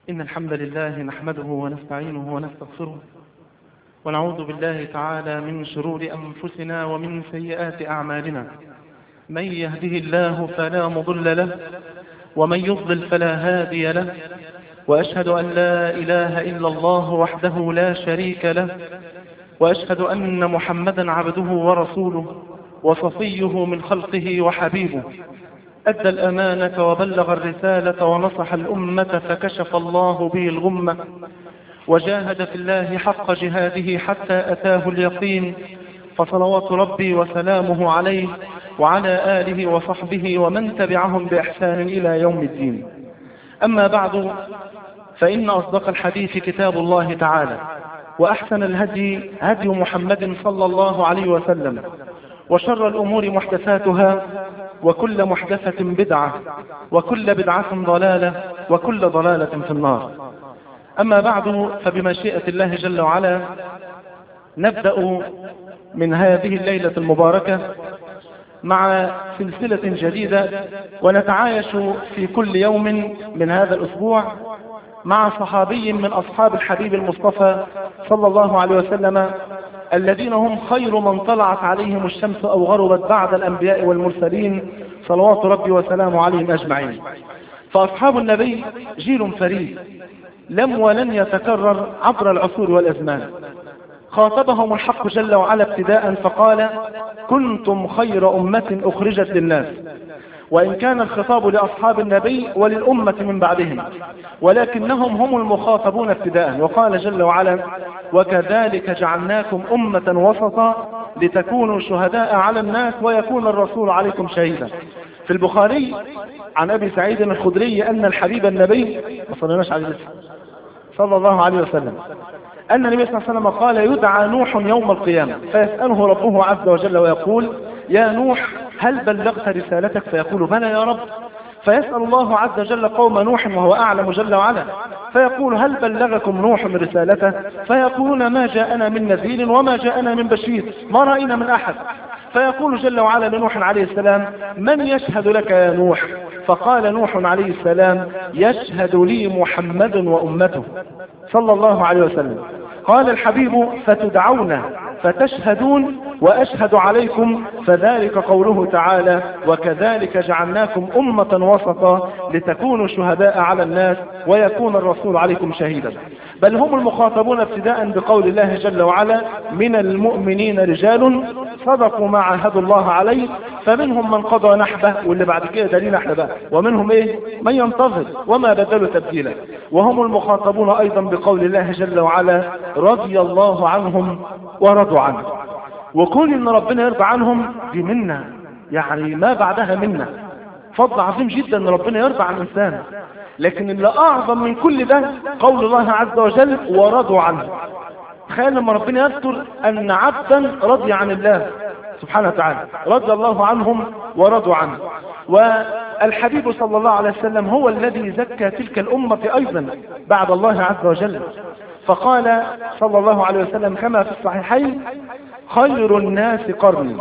إن الحمد لله نحمده ونستعينه ونستغفره ونعوذ بالله تعالى من شرور أنفسنا ومن سيئات أعمالنا من يهده الله فلا مضل له ومن يضلل فلا هادي له وأشهد أن لا إله إلا الله وحده لا شريك له وأشهد أن محمدا عبده ورسوله وصفيه من خلقه وحبيبه أدى الأمانة وبلغ الرسالة ونصح الأمة فكشف الله به الغمة وجاهد في الله حق جهاده حتى أتاه اليقين فصلوات ربي وسلامه عليه وعلى آله وصحبه ومن تبعهم بإحسان إلى يوم الدين أما بعد فإن أصدق الحديث كتاب الله تعالى وأحسن الهدي هدي محمد صلى الله عليه وسلم وشر الأمور محدثاتها وكل محدثة بدعة وكل بدعة ضلالة وكل ضلالة في النار أما بعد فبمشيئة الله جل وعلا نبدأ من هذه الليلة المباركة مع سلسلة جديدة ونتعايش في كل يوم من هذا الأسبوع مع صحابي من أصحاب الحبيب المصطفى صلى الله عليه وسلم الذين هم خير من طلعت عليهم الشمس أو غربت بعد الأنبياء والمرسلين صلوات ربي وسلامه عليهم أجمعين فأصحاب النبي جيل فريد لم ولن يتكرر عبر العصور والأزمان خاطبهم الحق جل وعلا ابتداء فقال كنتم خير أمة أخرجت للناس وإن كان الخطاب لأصحاب النبي وللأمة من بعدهم ولكنهم هم المخاطبون ابتداء وقال جل وعلا وكذلك جعلناكم أمة وسطا لتكونوا شهداء على الناس ويكون الرسول عليكم شهيدا في البخاري عن أبي سعيد الخدري أن الحبيب النبي ما صليناش عليه لسه صلى الله عليه وسلم أن النبي صلى الله عليه وسلم قال يدعى نوح يوم القيامة فيسأله ربه عز وجل ويقول يا نوح هل بلغت رسالتك فيقول بلى يا رب فيسأل الله عز وجل قوم نوح وهو أعلم جل وعلا فيقول هل بلغكم نوح من رسالته فيقولون ما جاءنا من نذير وما جاءنا من بشير ما رأينا من أحد فيقول جل وعلا لنوح عليه السلام من يشهد لك يا نوح فقال نوح عليه السلام يشهد لي محمد وأمته صلى الله عليه وسلم قال الحبيب فتدعون فتشهدون وأشهد عليكم فذلك قوله تعالى وكذلك جعلناكم أمة وسطا لتكونوا شهداء على الناس ويكون الرسول عليكم شهيدا بل هم المخاطبون ابتداء بقول الله جل وعلا من المؤمنين رجال صدقوا ما عاهدوا الله عليه فمنهم من قضى نحبه واللي بعد كده دليل احنا بقى ومنهم ايه من ينتظر وما بدلوا تبديلا وهم المخاطبون ايضا بقول الله جل وعلا رضي الله عنهم ورضوا عنه وكون ان ربنا يرضى عنهم دي منا يعني ما بعدها منا فضل عظيم جدا ان ربنا يرضى عن انسان لكن اللي اعظم من كل ده قول الله عز وجل ورضوا عنه تخيل لما ربنا يذكر ان عبدا رضي عن الله سبحانه وتعالى رضي الله عنهم ورضوا عنه والحبيب صلى الله عليه وسلم هو الذي زكى تلك الأمة أيضا بعد الله عز وجل فقال صلى الله عليه وسلم كما في الصحيحين خير الناس قرني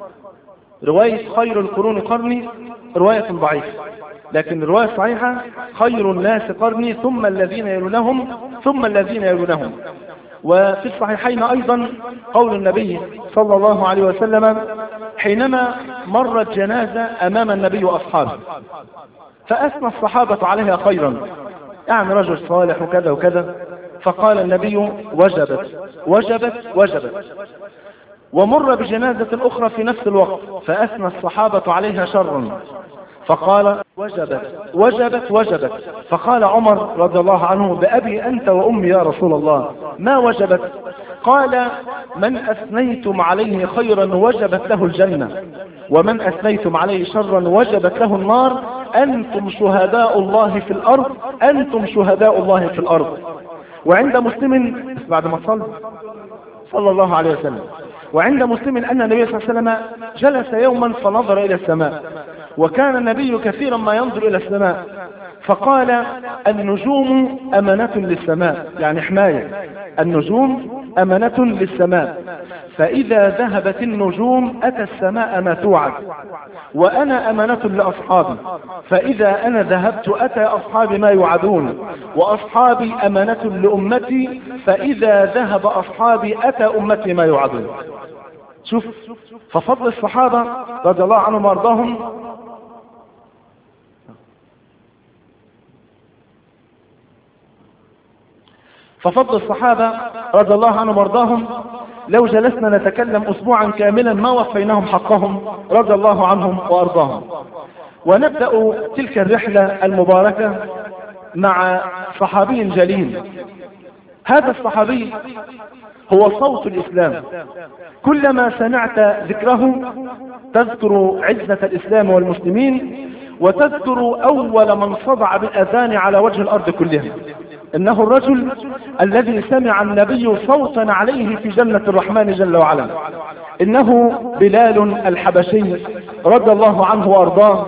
رواية خير القرون قرني رواية ضعيفة لكن الرواية الصحيحة خير الناس قرني ثم الذين يلونهم ثم الذين يلونهم وفي الصحيحين أيضا قول النبي صلى الله عليه وسلم حينما مرت جنازة أمام النبي وأصحابه فأثنى الصحابة عليها خيرا يعني رجل صالح وكذا وكذا فقال النبي وجبت وجبت وجبت ومر بجنازة أخرى في نفس الوقت فأثنى الصحابة عليها شرا فقال وجبت وجبت وجبت فقال عمر رضي الله عنه بأبي أنت وأمي يا رسول الله ما وجبت قال من أثنيتم عليه خيرا وجبت له الجنة ومن أثنيتم عليه شرا وجبت له النار أنتم شهداء الله في الأرض أنتم شهداء الله في الأرض وعند مسلم بعد ما صلى صلى الله عليه وسلم وعند مسلم أن النبي صلى الله عليه وسلم جلس يوما فنظر إلى السماء وكان النبي كثيرا ما ينظر إلى السماء فقال النجوم أمنة للسماء يعني حماية النجوم أمنة للسماء فإذا ذهبت النجوم أتى السماء ما توعد وأنا أمنة لأصحابي فإذا أنا ذهبت أتى أصحابي ما يوعدون وأصحابي أمانة لأمتي فإذا ذهب أصحابي أتى أمتي ما يوعدون شوف ففضل الصحابة رضي الله عنهم وارضاهم ففضل الصحابة رضي الله عنهم وارضاهم لو جلسنا نتكلم أسبوعا كاملا ما وفيناهم حقهم رضي الله عنهم وأرضاهم ونبدأ تلك الرحلة المباركة مع صحابي جليل هذا الصحابي هو صوت الإسلام كلما سمعت ذكره تذكر عزة الإسلام والمسلمين وتذكر أول من صدع بالأذان على وجه الأرض كلها إنه الرجل الذي سمع النبي صوتا عليه في جنة الرحمن جل وعلا إنه بلال الحبشي رضي الله عنه وأرضاه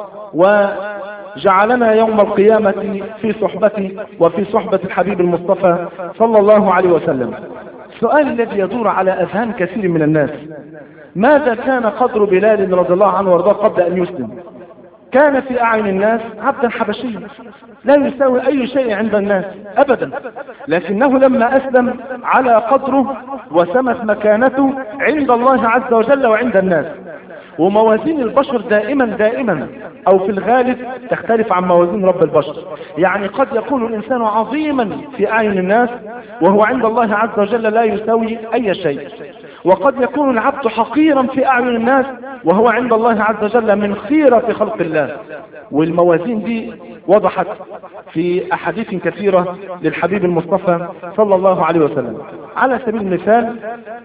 وجعلنا يوم القيامة في صحبته وفي صحبة الحبيب المصطفى صلى الله عليه وسلم السؤال الذي يدور على أذهان كثير من الناس ماذا كان قدر بلال رضي الله عنه وارضاه قبل أن يسلم كان في أعين الناس عبدا حبشيا لا يساوي أي شيء عند الناس أبدا لكنه لما أسلم على قدره وسمت مكانته عند الله عز وجل وعند الناس وموازين البشر دائما دائما او في الغالب تختلف عن موازين رب البشر يعني قد يكون الانسان عظيما في اعين الناس وهو عند الله عز وجل لا يساوي اي شيء وقد يكون العبد حقيرا في اعين الناس وهو عند الله عز وجل من خيرة خلق الله والموازين دي وضحت في احاديث كثيرة للحبيب المصطفى صلى الله عليه وسلم على سبيل المثال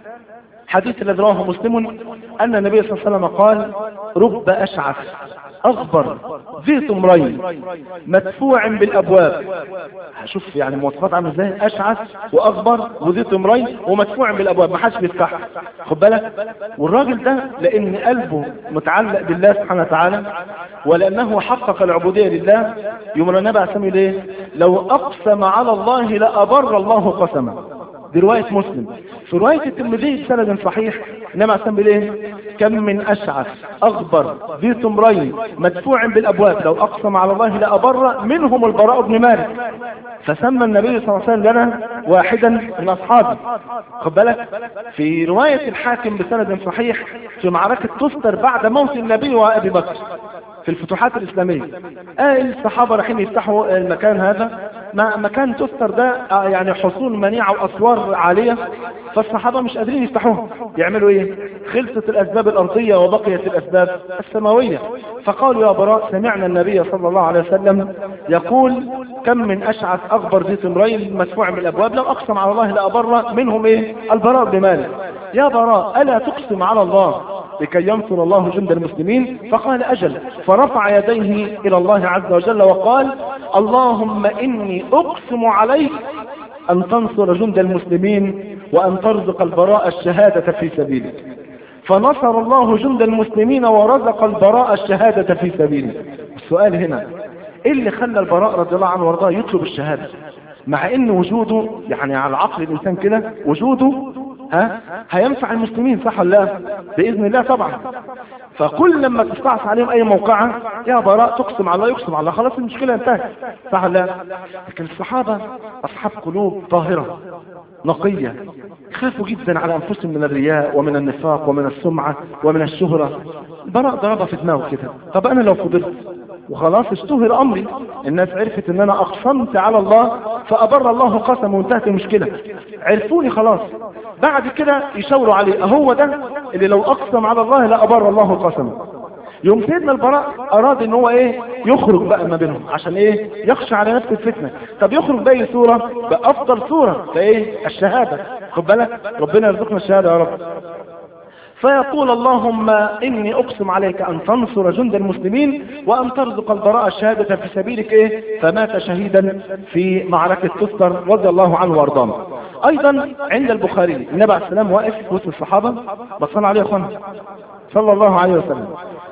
حديث الذي رواه مسلم أن النبي صلى الله عليه وسلم قال رب أشعث أغبر ذي تمرين مدفوع بالأبواب شوف يعني مواصفات عامل ازاي أشعث وأغبر وذي تمرين ومدفوع بالأبواب ما حدش بيفتحها خد بالك والراجل ده لأن قلبه متعلق بالله سبحانه وتعالى ولأنه حقق العبودية لله يوم النبي عليه الصلاة والسلام لو أقسم على الله لأبر الله قسمه دي رواية مسلم في رواية الترمذي بسند صحيح انما اسم ايه كم من اشعث اغبر ذي تمرين مدفوع بالابواب لو اقسم على الله لابر منهم البراء بن مالك فسمى النبي صلى الله عليه وسلم لنا واحدا من اصحابه خد بالك في رواية الحاكم بسند صحيح في معركة تستر بعد موت النبي وابي بكر في الفتوحات الإسلامية آه الصحابة رايحين يفتحوا المكان هذا ما مكان تستر ده آه يعني حصون منيعة وأسوار عالية فالصحابة مش قادرين يفتحوها يعملوا ايه خلصت الأسباب الأرضية وبقيت الأسباب السماوية فقالوا يا براء سمعنا النبي صلى الله عليه وسلم يقول كم من أشعث أغبر ذي تمرين مدفوع بالأبواب لو أقسم على الله لأبر منهم ايه البراء بن مالك يا براء ألا تقسم على الله لكي ينصر الله جند المسلمين فقال أجل فرفع يديه إلى الله عز وجل وقال اللهم إني أقسم عليك أن تنصر جند المسلمين وأن ترزق البراء الشهادة في سبيلك فنصر الله جند المسلمين ورزق البراء الشهادة في سبيله السؤال هنا ايه اللي خلى البراء رضي الله عنه وارضاه يطلب الشهادة مع ان وجوده يعني على عقل الانسان كده وجوده ها هينفع المسلمين صح ولا لا باذن الله طبعا فكل لما تستعص عليهم اي موقعة يا براء تقسم على الله يقسم على الله خلاص المشكلة انتهت صح ولا لا لكن الصحابة اصحاب قلوب طاهرة نقية خافوا جدا على انفسهم من الرياء ومن النفاق ومن السمعة ومن الشهرة البراء ضربها في دماغه كده طب انا لو فضلت وخلاص اشتهر امري الناس عرفت ان انا اقسمت على الله فابر الله قسم وانتهت المشكلة عرفوني خلاص بعد كده يشاوروا عليه هو ده اللي لو اقسم على الله لابر الله قسمه يوم سيدنا البراء اراد ان هو ايه يخرج بقى ما بينهم عشان ايه يخشى على نفس الفتنة طب يخرج باي صورة بافضل صورة فايه الشهادة خد بالك ربنا يرزقنا الشهادة يا رب فيقول اللهم إني أقسم عليك أن تنصر جند المسلمين وأن ترزق البراء الشهادة في سبيلك إيه فمات شهيدا في معركة تستر رضي الله عنه وارضاه أيضا عند البخاري النبي عليه السلام واقف وسط الصحابة بصنا عليه أخوانا صلى الله عليه وسلم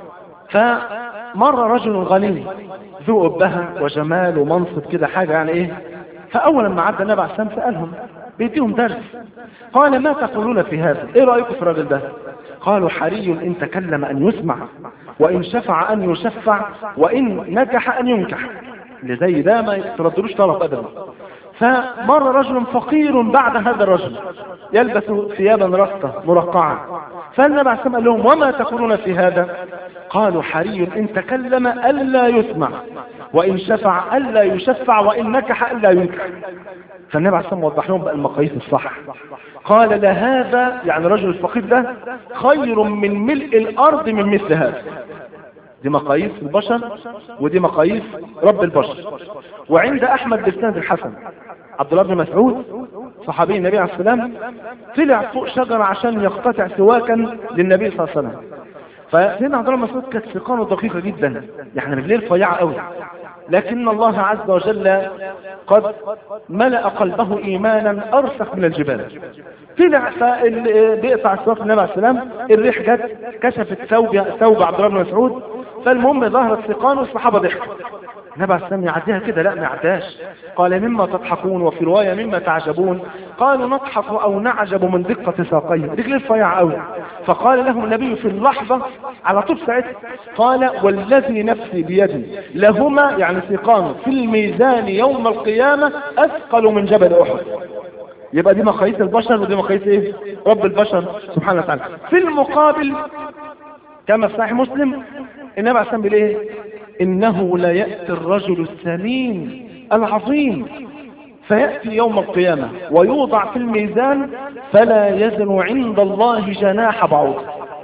فمر رجل غني ذو أبهة وجمال ومنصب كده حاجة يعني إيه فأول ما عدى النبي عليه السلام سألهم بيديهم درس قال ما تقولون في هذا ايه رأيكم في الراجل ده قالوا حري ان تكلم ان يسمع وان شفع ان يشفع وان نكح ان ينكح اللي زي ده ما يتردلوش طلب ابدا فمر رجل فقير بعد هذا الرجل يلبس ثيابا رقة مرقعة فالنبي عليه قال لهم وما تقولون في هذا قالوا حري إن تكلم ألا يسمع وإن شفع ألا يشفع وإن نكح ألا ينكح فالنبي عليه وضح لهم بقى المقاييس الصح قال لهذا يعني الرجل الفقير ده خير من ملء الأرض من مثل هذا دي مقاييس البشر ودي مقاييس رب البشر وعند احمد بسند الحسن عبد الله بن مسعود صحابي النبي عليه السلام طلع فوق شجرة عشان يقتطع سواكا للنبي صلى الله عليه وسلم فسيدنا عبد الله بن مسعود كانت سيقانه دقيقة جدا يعني رجليه رفيعة قوي لكن الله عز وجل قد ملأ قلبه ايمانا ارسخ من الجبال طلع بيقطع السواق النبي عليه السلام الريح جت كشفت ثوب ثوب عبد الله بن مسعود فالمهم ظهرت ثقان والصحابه ضحكوا النبي عليه السلام يعديها كده لا ما يعداش قال مما تضحكون وفي روايه مما تعجبون قالوا نضحك او نعجب من دقه ساقيه رجل رفيع قوي فقال لهم النبي في اللحظه على طول ساعتها قال والذي نفسي بيدي لهما يعني ثقان في الميزان يوم القيامه اثقل من جبل احد يبقى دي مقاييس البشر ودي مقاييس ايه رب البشر سبحانه وتعالى في المقابل كما في صحيح مسلم النبي عليه الصلاه ايه انه لا ياتي الرجل السمين العظيم فياتي يوم القيامه ويوضع في الميزان فلا يزن عند الله جناح بعوض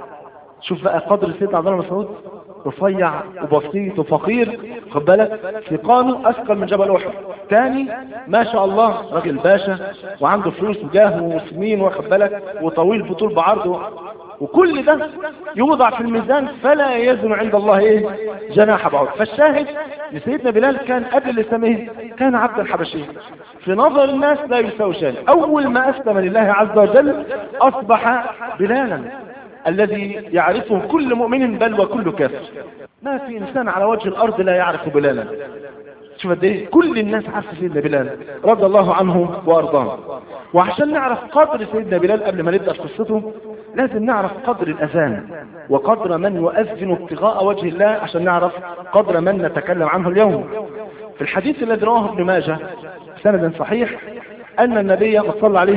شوف بقى قدر سيدنا عبد الله بن مسعود رفيع وبسيط وفقير خد بالك ثقانه اثقل من جبل احد تاني ما شاء الله راجل باشا وعنده فلوس وجاه وسمين واخد بالك وطويل بطول بعرضه وكل ده يوضع في الميزان فلا يزن عند الله ايه جناح بعوض فالشاهد لسيدنا بلال كان قبل الاسلام ايه كان عبدا حبشيا في نظر الناس لا يساوي شيء اول ما اسلم لله عز وجل اصبح بلالا الذي يعرفه كل مؤمن بل وكل كافر ما في انسان على وجه الارض لا يعرف بلالا شوف قد ايه كل الناس عارفه سيدنا بلال رضي الله عنه وارضاه وعشان نعرف قدر سيدنا بلال قبل ما نبدا في قصته لازم نعرف قدر الاذان وقدر من يؤذن ابتغاء وجه الله عشان نعرف قدر من نتكلم عنه اليوم في الحديث الذي رواه ابن ماجه سند صحيح ان النبي صلى عليه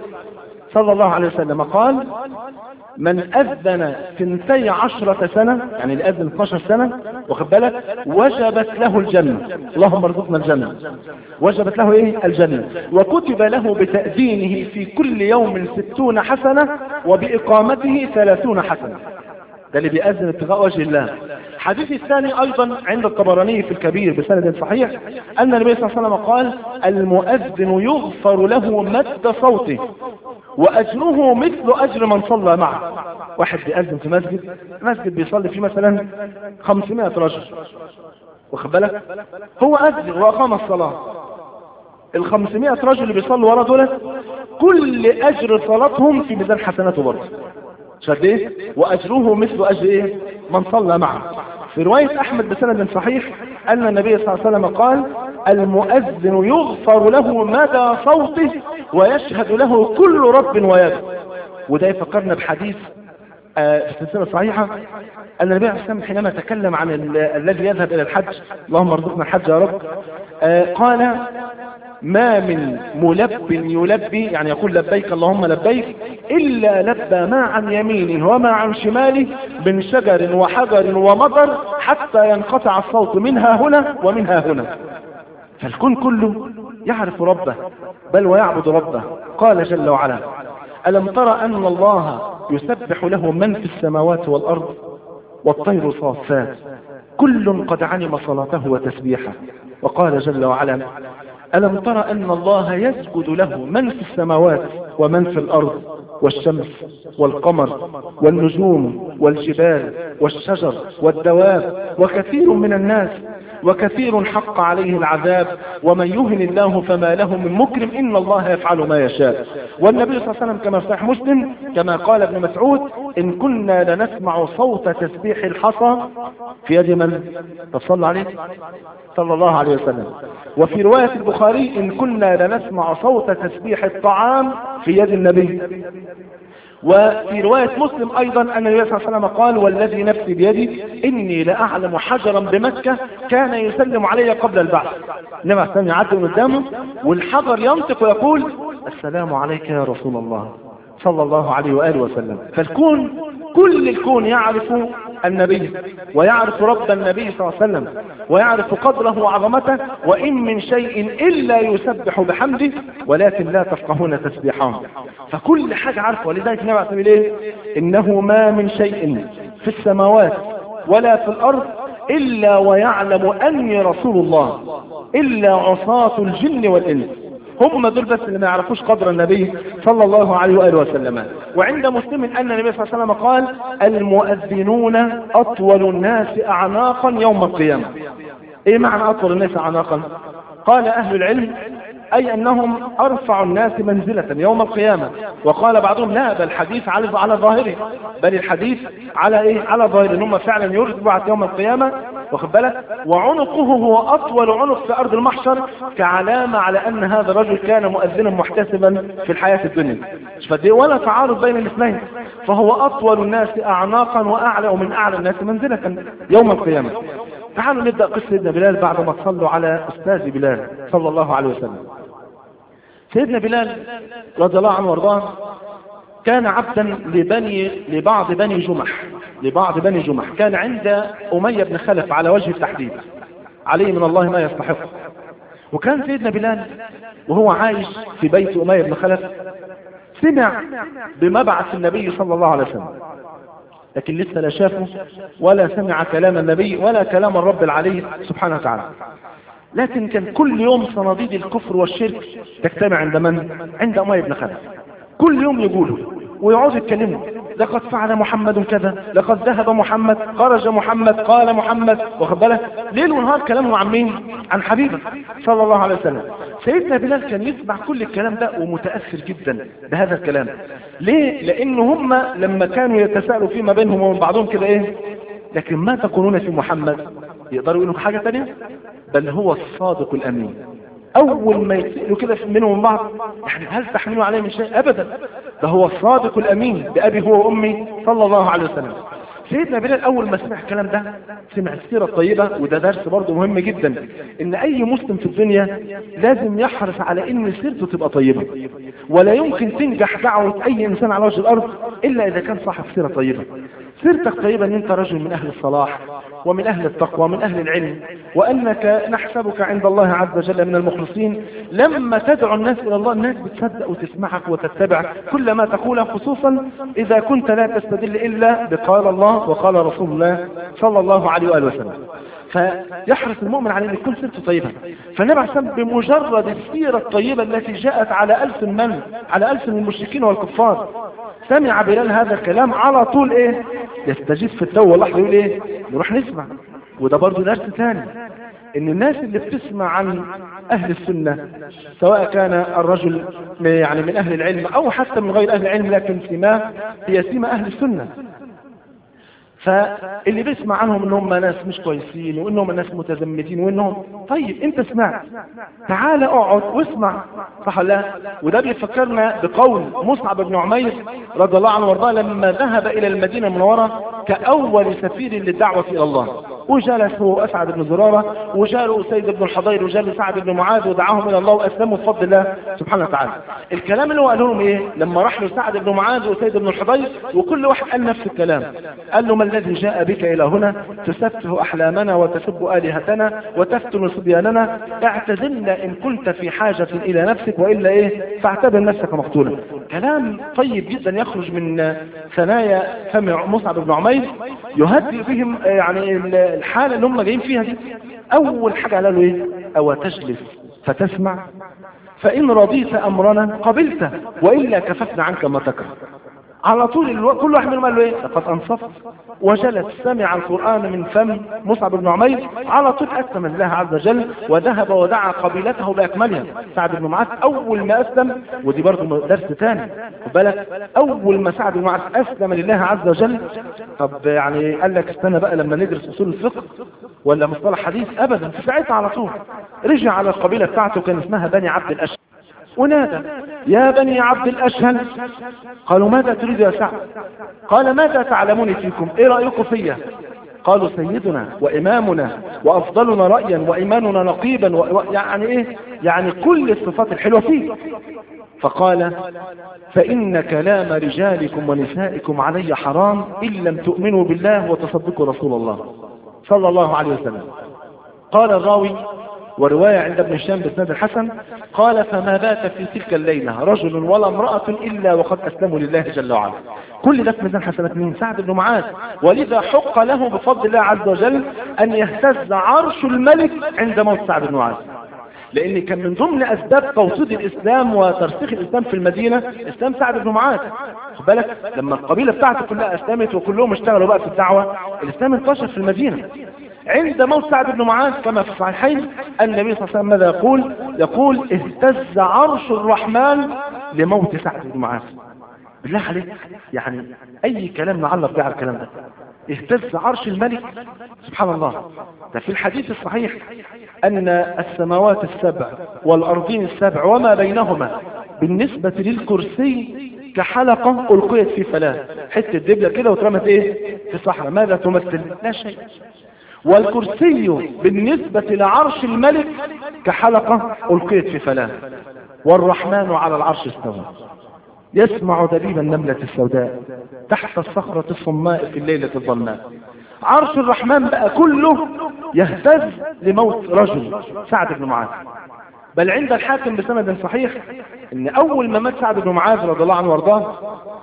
صلى الله عليه وسلم قال من أذن ثنتي عشرة سنة يعني اللي أذن 12 سنة واخد بالك وجبت له الجنة اللهم ارزقنا الجنة وجبت له ايه الجنة وكتب له بتأذينه في كل يوم ستون حسنة وبإقامته ثلاثون حسنة ده اللي بيأذن ابتغاء وجه الله الحديث الثاني ايضا عند الطبراني في الكبير بسند صحيح ان النبي صلى الله عليه وسلم قال المؤذن يغفر له مد صوته واجره مثل اجر من صلى معه واحد بيأذن في مسجد مسجد بيصلي فيه مثلا 500 رجل واخد بالك هو اذن واقام الصلاه ال 500 رجل اللي بيصلوا ورا دول كل اجر صلاتهم في ميزان حسناته برضه شد ايه واجره مثل اجر ايه من صلى معه في رواية احمد بسند صحيح ان النبي صلى الله عليه وسلم قال المؤذن يغفر له مدى صوته ويشهد له كل رب ويد وده يفكرنا بحديث آه في السلسلة الصحيحة أن النبي عليه السلام حينما تكلم عن الذي يذهب إلى الحج اللهم ارزقنا الحج يا رب آه قال ما من ملب يلبي يعني يقول لبيك اللهم لبيك إلا لبى ما عن يمينه وما عن شماله من شجر وحجر ومطر حتى ينقطع الصوت منها هنا ومنها هنا فالكون كله يعرف ربه بل ويعبد ربه قال جل وعلا ألم ترى أن الله يسبح له من في السماوات والأرض والطير صافات كل قد علم صلاته وتسبيحه وقال جل وعلا ألم ترى أن الله يسجد له من في السماوات ومن في الأرض والشمس والقمر والنجوم والجبال والشجر والدواب وكثير من الناس وكثير حق عليه العذاب ومن يهن الله فما له من مكرم إن الله يفعل ما يشاء والنبي صلى الله عليه وسلم كما في مسلم كما قال ابن مسعود إن كنا لنسمع صوت تسبيح الحصى في يد من تصلى عليه صلى الله عليه وسلم وفي رواية البخاري إن كنا لنسمع صوت تسبيح الطعام في في يد النبي وفي رواية مسلم أيضا أن النبي صلى الله عليه وسلم قال والذي نفسي بيدي إني لأعلم حجرا بمكة كان يسلم علي قبل البعث النبي عليه السلام يعدي من قدامه والحجر ينطق ويقول السلام عليك يا رسول الله صلى الله عليه وآله وسلم فالكون كل الكون يعرف النبي ويعرف رب النبي صلى الله عليه وسلم ويعرف قدره وعظمته وإن من شيء إلا يسبح بحمده ولكن لا تفقهون تسبيحهم فكل حاجة عارفه ولذلك النبي عليه الصلاة والسلام إنه ما من شيء في السماوات ولا في الأرض إلا ويعلم أني رسول الله إلا عصاة الجن والإنس هم دول بس اللي ما يعرفوش قدر النبي صلى الله عليه وآله وسلم وعند مسلم أن النبي صلى الله عليه وسلم قال المؤذنون أطول الناس أعناقا يوم القيامة إيه معنى أطول الناس أعناقا قال أهل العلم أي أنهم أرفع الناس منزلة يوم القيامة وقال بعضهم لا بل الحديث على على ظاهره بل الحديث على إيه على ظاهره إن هم فعلا يرد بعد يوم القيامة واخد بالك وعنقه هو أطول عنق في أرض المحشر كعلامة على أن هذا الرجل كان مؤذنا محتسبا في الحياة الدنيا فدي ولا تعارض بين الاثنين فهو أطول الناس أعناقا وأعلى ومن أعلى الناس منزلة يوم القيامة تعالوا نبدأ قصة سيدنا بلال بعد ما تصلوا على أستاذ بلال صلى الله عليه وسلم سيدنا بلال رضي الله عنه وارضاه كان عبدا لبني لبعض بني جمح لبعض بني جمح كان عند أمية بن خلف على وجه التحديد عليه من الله ما يستحق وكان سيدنا بلال وهو عايش في بيت أمية بن خلف سمع بمبعث النبي صلى الله عليه وسلم لكن لسه لا شافه ولا سمع كلام النبي ولا كلام الرب العلي سبحانه وتعالى لكن كان كل يوم صناديد الكفر والشرك تجتمع عند من؟ عند أمية بن خلف كل يوم يقولوا ويقعدوا يتكلموا لقد فعل محمد كذا لقد ذهب محمد خرج محمد قال محمد واخد بالك ليل ونهار كلامهم عن مين عن حبيبه صلى الله عليه وسلم سيدنا بلال كان يسمع كل الكلام ده ومتاثر جدا بهذا الكلام ليه لان هم لما كانوا يتساءلوا فيما بينهم وبين بعضهم كده ايه لكن ما تقولون في محمد يقدروا يقولوا حاجه ثانيه بل هو الصادق الامين اول ما يتسألوا كده منهم من بعض يعني هل تحملوا عليه من شيء ابدا ده هو الصادق الامين بابي هو وامي صلى الله عليه وسلم سيدنا بلال اول ما سمع الكلام ده سمع السيره الطيبه وده درس برضه مهم جدا ان اي مسلم في الدنيا لازم يحرص على ان سيرته تبقى طيبه ولا يمكن تنجح دعوه اي انسان على وجه الارض الا اذا كان صاحب سيره طيبه سيرتك طيبة ان انت رجل من اهل الصلاح ومن اهل التقوى ومن اهل العلم وانك نحسبك عند الله عز وجل من المخلصين لما تدعو الناس الى الله الناس بتصدق وتسمعك وتتبع كل ما تقوله خصوصا اذا كنت لا تستدل الا بقال الله وقال رسول الله صلى الله عليه وآله وسلم فيحرص المؤمن على ان يكون سيرته طيبة فالنبي عليه الصلاه بمجرد السيرة الطيبة التي جاءت على ألف من على ألف من المشركين والكفار سمع بلال هذا الكلام على طول ايه يستجيب في التو واللحظة يقول ايه نروح نسمع وده برضه درس ثاني ان الناس اللي بتسمع عن اهل السنة سواء كان الرجل يعني من اهل العلم او حتى من غير اهل العلم لكن سماه هي سمة اهل السنة فاللي بيسمع عنهم انهم ناس مش كويسين وانهم ناس متزمتين وانهم طيب انت سمعت تعال اقعد واسمع صح لا وده بيفكرنا بقول مصعب بن عمير رضي الله عنه وارضاه لما ذهب الى المدينه المنوره كاول سفير للدعوه الى الله وجلس هو اسعد بن زراره وجاله سيد بن الحضير وجاله سعد بن معاذ ودعاهم الى الله واسلموا بفضل الله سبحانه وتعالى الكلام اللي هو قاله لهم ايه لما راح له سعد بن معاذ وسيد بن الحضير وكل واحد قال نفس الكلام قال له ما الذي جاء بك الى هنا تسفه احلامنا وتسب الهتنا وتفتن صبياننا اعتزلنا ان كنت في حاجه الى نفسك والا ايه فاعتبر نفسك مقتولا كلام طيب جدا يخرج من ثنايا فم مصعب بن عمير يهدئ بهم يعني الحالة اللي هم جايين فيها دي اول حاجة قال له ايه او تجلس فتسمع فان رضيت امرنا قبلته والا كففنا عنك ما تكره على طول الو... كل واحد منهم قال له ايه لقد انصفت وجلس سمع القرآن من فم مصعب بن عمير على طول أسلم الله عز وجل وذهب ودعا قبيلته بأكملها سعد بن معاذ أول ما أسلم ودي برضه درس ثاني خد بالك أول ما سعد بن معاذ أسلم لله عز وجل طب يعني قال لك استنى بقى لما ندرس أصول الفقه ولا مصطلح حديث أبدا في ساعتها على طول رجع على القبيلة بتاعته كان اسمها بني عبد الأشهر ونادى يا بني عبد الأشهل قالوا ماذا تريد يا سعد قال ماذا تعلمون فيكم ايه رأيكم فيا قالوا سيدنا وإمامنا وأفضلنا رأيا وإيماننا نقيبا و... و- يعني إيه يعني كل الصفات الحلوة فيه فقال فإن كلام رجالكم ونسائكم علي حرام إن لم تؤمنوا بالله وتصدقوا رسول الله صلى الله عليه وسلم قال الراوي ورواية عند ابن هشام بسند الحسن قال فما بات في تلك الليلة رجل ولا امرأة إلا وقد أسلموا لله جل وعلا كل ده في ميزان حسنات مين سعد بن معاذ ولذا حق له بفضل الله عز وجل أن يهتز عرش الملك عند موت سعد بن معاذ لان كان من ضمن اسباب توطيد الاسلام وترسيخ الاسلام في المدينة اسلام سعد بن معاذ خد بالك لما القبيلة بتاعته كلها اسلمت وكلهم اشتغلوا بقى في الدعوة الاسلام انتشر في المدينة عند موت سعد بن معاذ كما في الصحيحين النبي صلى الله عليه وسلم ماذا يقول يقول اهتز عرش الرحمن لموت سعد بن معاذ بالله عليك يعني اي كلام نعلق به على الكلام ده اهتز عرش الملك سبحان الله ده في الحديث الصحيح ان السماوات السبع والارضين السبع وما بينهما بالنسبة للكرسي كحلقة القيت في فلاة حتة دبلة كده واترمت ايه في الصحراء ماذا تمثل لا شيء والكرسي بالنسبة لعرش الملك كحلقة القيت في فلاة والرحمن على العرش استوى يسمع دبيب النملة السوداء تحت الصخرة الصماء في الليلة الظلماء عرش الرحمن بقى كله يهتز لموت رجل سعد بن معاذ بل عند الحاكم بسند صحيح ان اول ما مات سعد بن معاذ رضي الله عنه وارضاه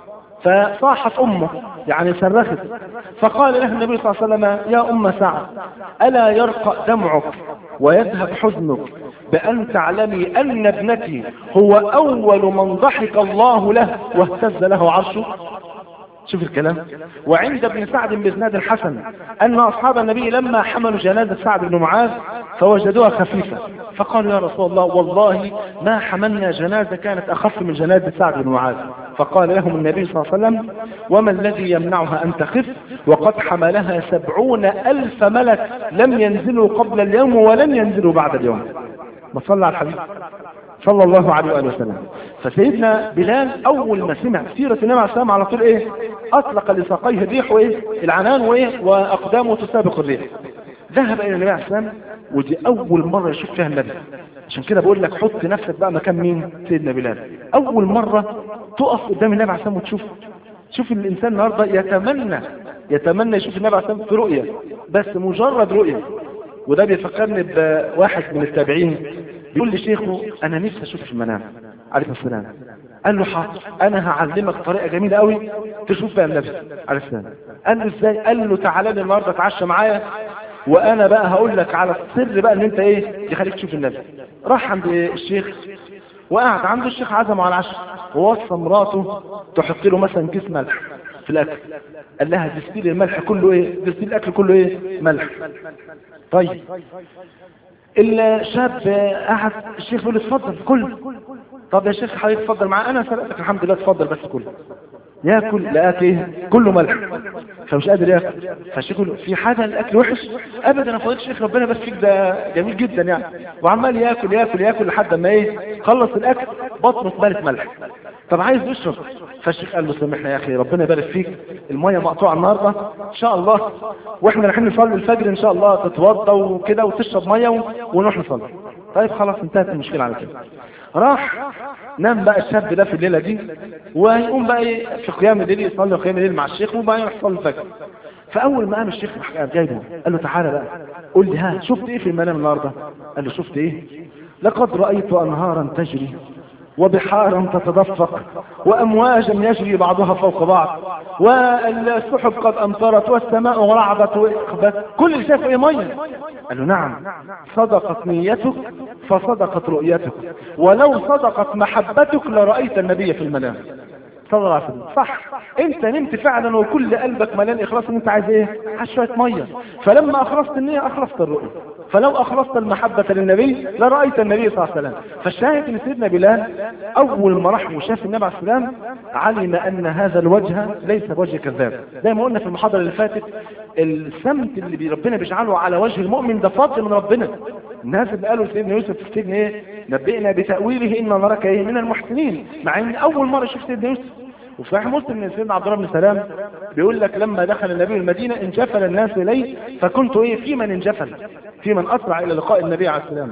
فصاحت امه يعني صرخت فقال لها النبي صلى الله عليه وسلم يا ام سعد الا يرقى دمعك ويذهب حزنك بان تعلمي ان ابنتي هو اول من ضحك الله له واهتز له عرشه شوف الكلام وعند ابن سعد بإسناد الحسن أن أصحاب النبي لما حملوا جنازة سعد بن معاذ فوجدوها خفيفة فقالوا يا رسول الله والله ما حملنا جنازة كانت أخف من جنازة سعد بن معاذ فقال لهم النبي صلى الله عليه وسلم وما الذي يمنعها أن تخف وقد حملها سبعون ألف ملك لم ينزلوا قبل اليوم ولن ينزلوا بعد اليوم ما صلى على الحبيب صلى الله عليه وآله وسلم فسيدنا بلال أول ما سمع سيرة النبي عليه السلام على طول إيه أطلق لساقيه الريح وإيه العنان وإيه وأقدامه تسابق الريح ذهب إلى النبي عليه السلام ودي أول مرة يشوف فيها النبي عشان كده بقول لك حط نفسك بقى مكان مين سيدنا بلال أول مرة تقف قدام النبي عليه السلام وتشوف شوف الإنسان النهاردة يتمنى يتمنى يشوف النبي عليه السلام في رؤية بس مجرد رؤية وده بيفكرني بواحد من التابعين بيقول لشيخه انا نفسي اشوف في المنام عليه السلام قال له حاضر انا هعلمك طريقه جميله قوي تشوف بيها النبي عليه السلام قال له ازاي قال له تعالى لي النهارده اتعشى معايا وانا بقى هقول لك على السر بقى ان انت ايه يخليك تشوف النبي راح عند الشيخ وقعد عنده الشيخ عزمه على العشاء ووصى مراته تحط له مثلا كيس ملح في الاكل قال لها دستيل الملح كله ايه دستيل الاكل كله ايه ملح طيب الشاب قعد الشيخ بيقول له اتفضل كل طب يا شيخ حضرتك اتفضل معايا انا سبقتك الحمد لله اتفضل بس كل ياكل لقاك ايه كله ملح فمش قادر ياكل فالشيخ يقول له في حاجه الاكل وحش ابدا يا فضيله الشيخ ربنا بس فيك ده جميل جدا يعني وعمال ياكل ياكل ياكل لحد ما ايه خلص الاكل بطنه اتملت ملح طب عايز يشرب فالشيخ قال له سامحنا يا اخي ربنا يبارك فيك الميه مقطوعه النهارده ان شاء الله واحنا رايحين نصلي الفجر ان شاء الله تتوضى وكده وتشرب ميه ونروح نصلي طيب خلاص انتهت المشكله على كده راح نام بقى الشاب ده في الليله دي ويقوم بقى ايه في قيام الليل يصلي قيام الليل مع الشيخ وبقى يروح يصلي الفجر فاول ما قام الشيخ راح جايبه قال له تعالى بقى قول لي ها شفت ايه في المنام النهارده قال له شفت ايه لقد رايت انهارا تجري وبحارا تتدفق وأمواجا يجري بعضها فوق بعض والسحب قد أمطرت والسماء رعبت وإخبت كل اللي شاف إيه مية قال له نعم صدقت نيتك فصدقت رؤيتك ولو صدقت محبتك لرأيت النبي في المنام صلى الله عليه وسلم صح انت نمت فعلا وكل قلبك مليان اخلاص ان انت عايز ايه عايز شويه ميه فلما اخلصت النيه اخلصت الرؤيه فلو اخلصت المحبه للنبي لرايت النبي صلى الله عليه وسلم فالشاهد ان سيدنا بلال اول ما راح وشاف النبي عليه السلام علم ان هذا الوجه ليس بوجه كذاب زي ما قلنا في المحاضره اللي فاتت السمت اللي ربنا بيجعله على وجه المؤمن ده فضل من ربنا الناس اللي قالوا لسيدنا يوسف في السجن ايه نبئنا بتأويله إن نراك إيه من المحسنين مع إن أول مرة شفت سيدنا يوسف وفي صحيح مسلم من سيدنا عبد الله بن سلام بيقول لك لما دخل النبي المدينة انجفل الناس إليه فكنت إيه في من انجفل في من أسرع إلى لقاء النبي عليه السلام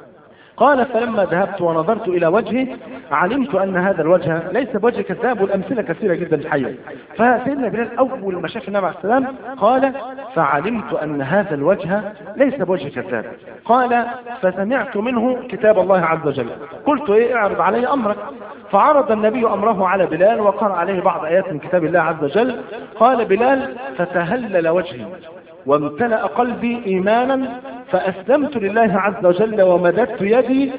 قال فلما ذهبت ونظرت إلى وجهه علمت أن هذا الوجه ليس بوجه كذاب والأمثلة كثيرة جدا الحقيقة فسيدنا بلال أول ما شاف النبي عليه السلام قال فعلمت أن هذا الوجه ليس بوجه كذاب قال فسمعت منه كتاب الله عز وجل قلت إيه اعرض علي أمرك فعرض النبي أمره على بلال وقرأ عليه بعض آيات من كتاب الله عز وجل قال بلال فتهلل وجهي وامتلأ قلبي إيمانا فأسلمت لله عز وجل ومددت يدي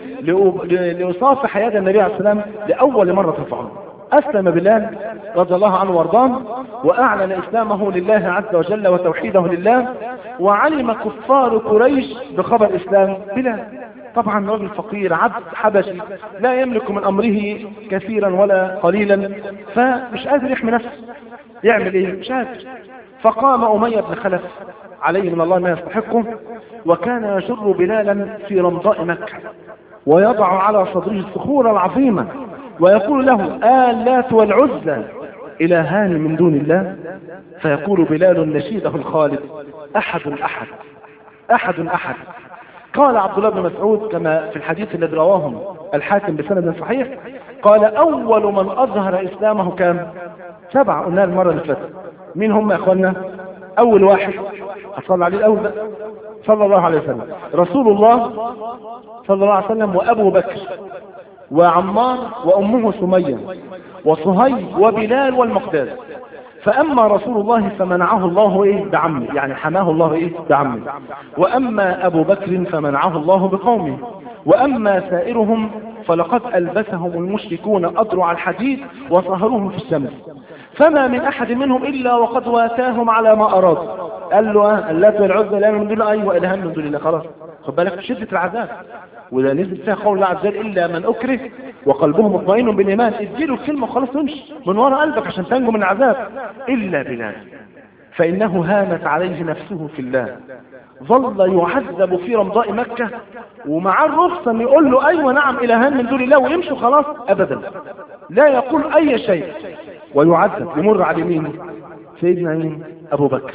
لأصافح يد النبي عليه السلام لأول مرة في عمره أسلم بلال رضي الله عنه وارضاه وأعلن إسلامه لله عز وجل وتوحيده لله وعلم كفار قريش بخبر إسلام بلال طبعا رجل فقير عبد حبشي لا يملك من أمره كثيرا ولا قليلا فمش قادر يحمي نفسه يعمل ايه مش قادر فقام أمية بن خلف عليه من الله ما يستحقه وكان يجر بلالا في رمضاء مكة ويضع على صدره الصخور العظيمة ويقول له آلات والعزى إلهان من دون الله فيقول بلال نشيده الخالد أحد أحد أحد أحد قال عبد الله بن مسعود كما في الحديث الذي رواه الحاكم بسند صحيح قال أول من أظهر إسلامه كان سبعة قلنا المرة اللي فاتت مين هم يا أخوانا أول واحد أصلى عليه الأول بقى صلى الله عليه وسلم رسول الله صلى الله عليه وسلم وأبو بكر وعمار وأمه سمية وصهيب وبلال والمقداد فأما رسول الله فمنعه الله إيه بعمه يعني حماه الله إيه بعمه وأما أبو بكر فمنعه الله بقومه وأما سائرهم فلقد ألبسهم المشركون أضرع الحديد وصهروهم في الشمس فما من أحد منهم إلا وقد واتاهم على ما أراد قال له اللات والعزى لا من دون أيوة إلهام من دون الله خلاص خد بالك شدة العذاب وإذا نزل فيها قول الله عز وجل إلا من أكره وقلبه مطمئن بالإيمان اديله الكلمة وخلاص تمشي من وراء قلبك عشان تنجو من العذاب إلا بلال فإنه هانت عليه نفسه في الله ظل يعذب في رمضاء مكة ومع الرخصة ان يقول له ايوه نعم الهان من دون الله ويمشوا خلاص ابدا لا يقول اي شيء ويعذب يمر على مين سيدنا مين ابو بكر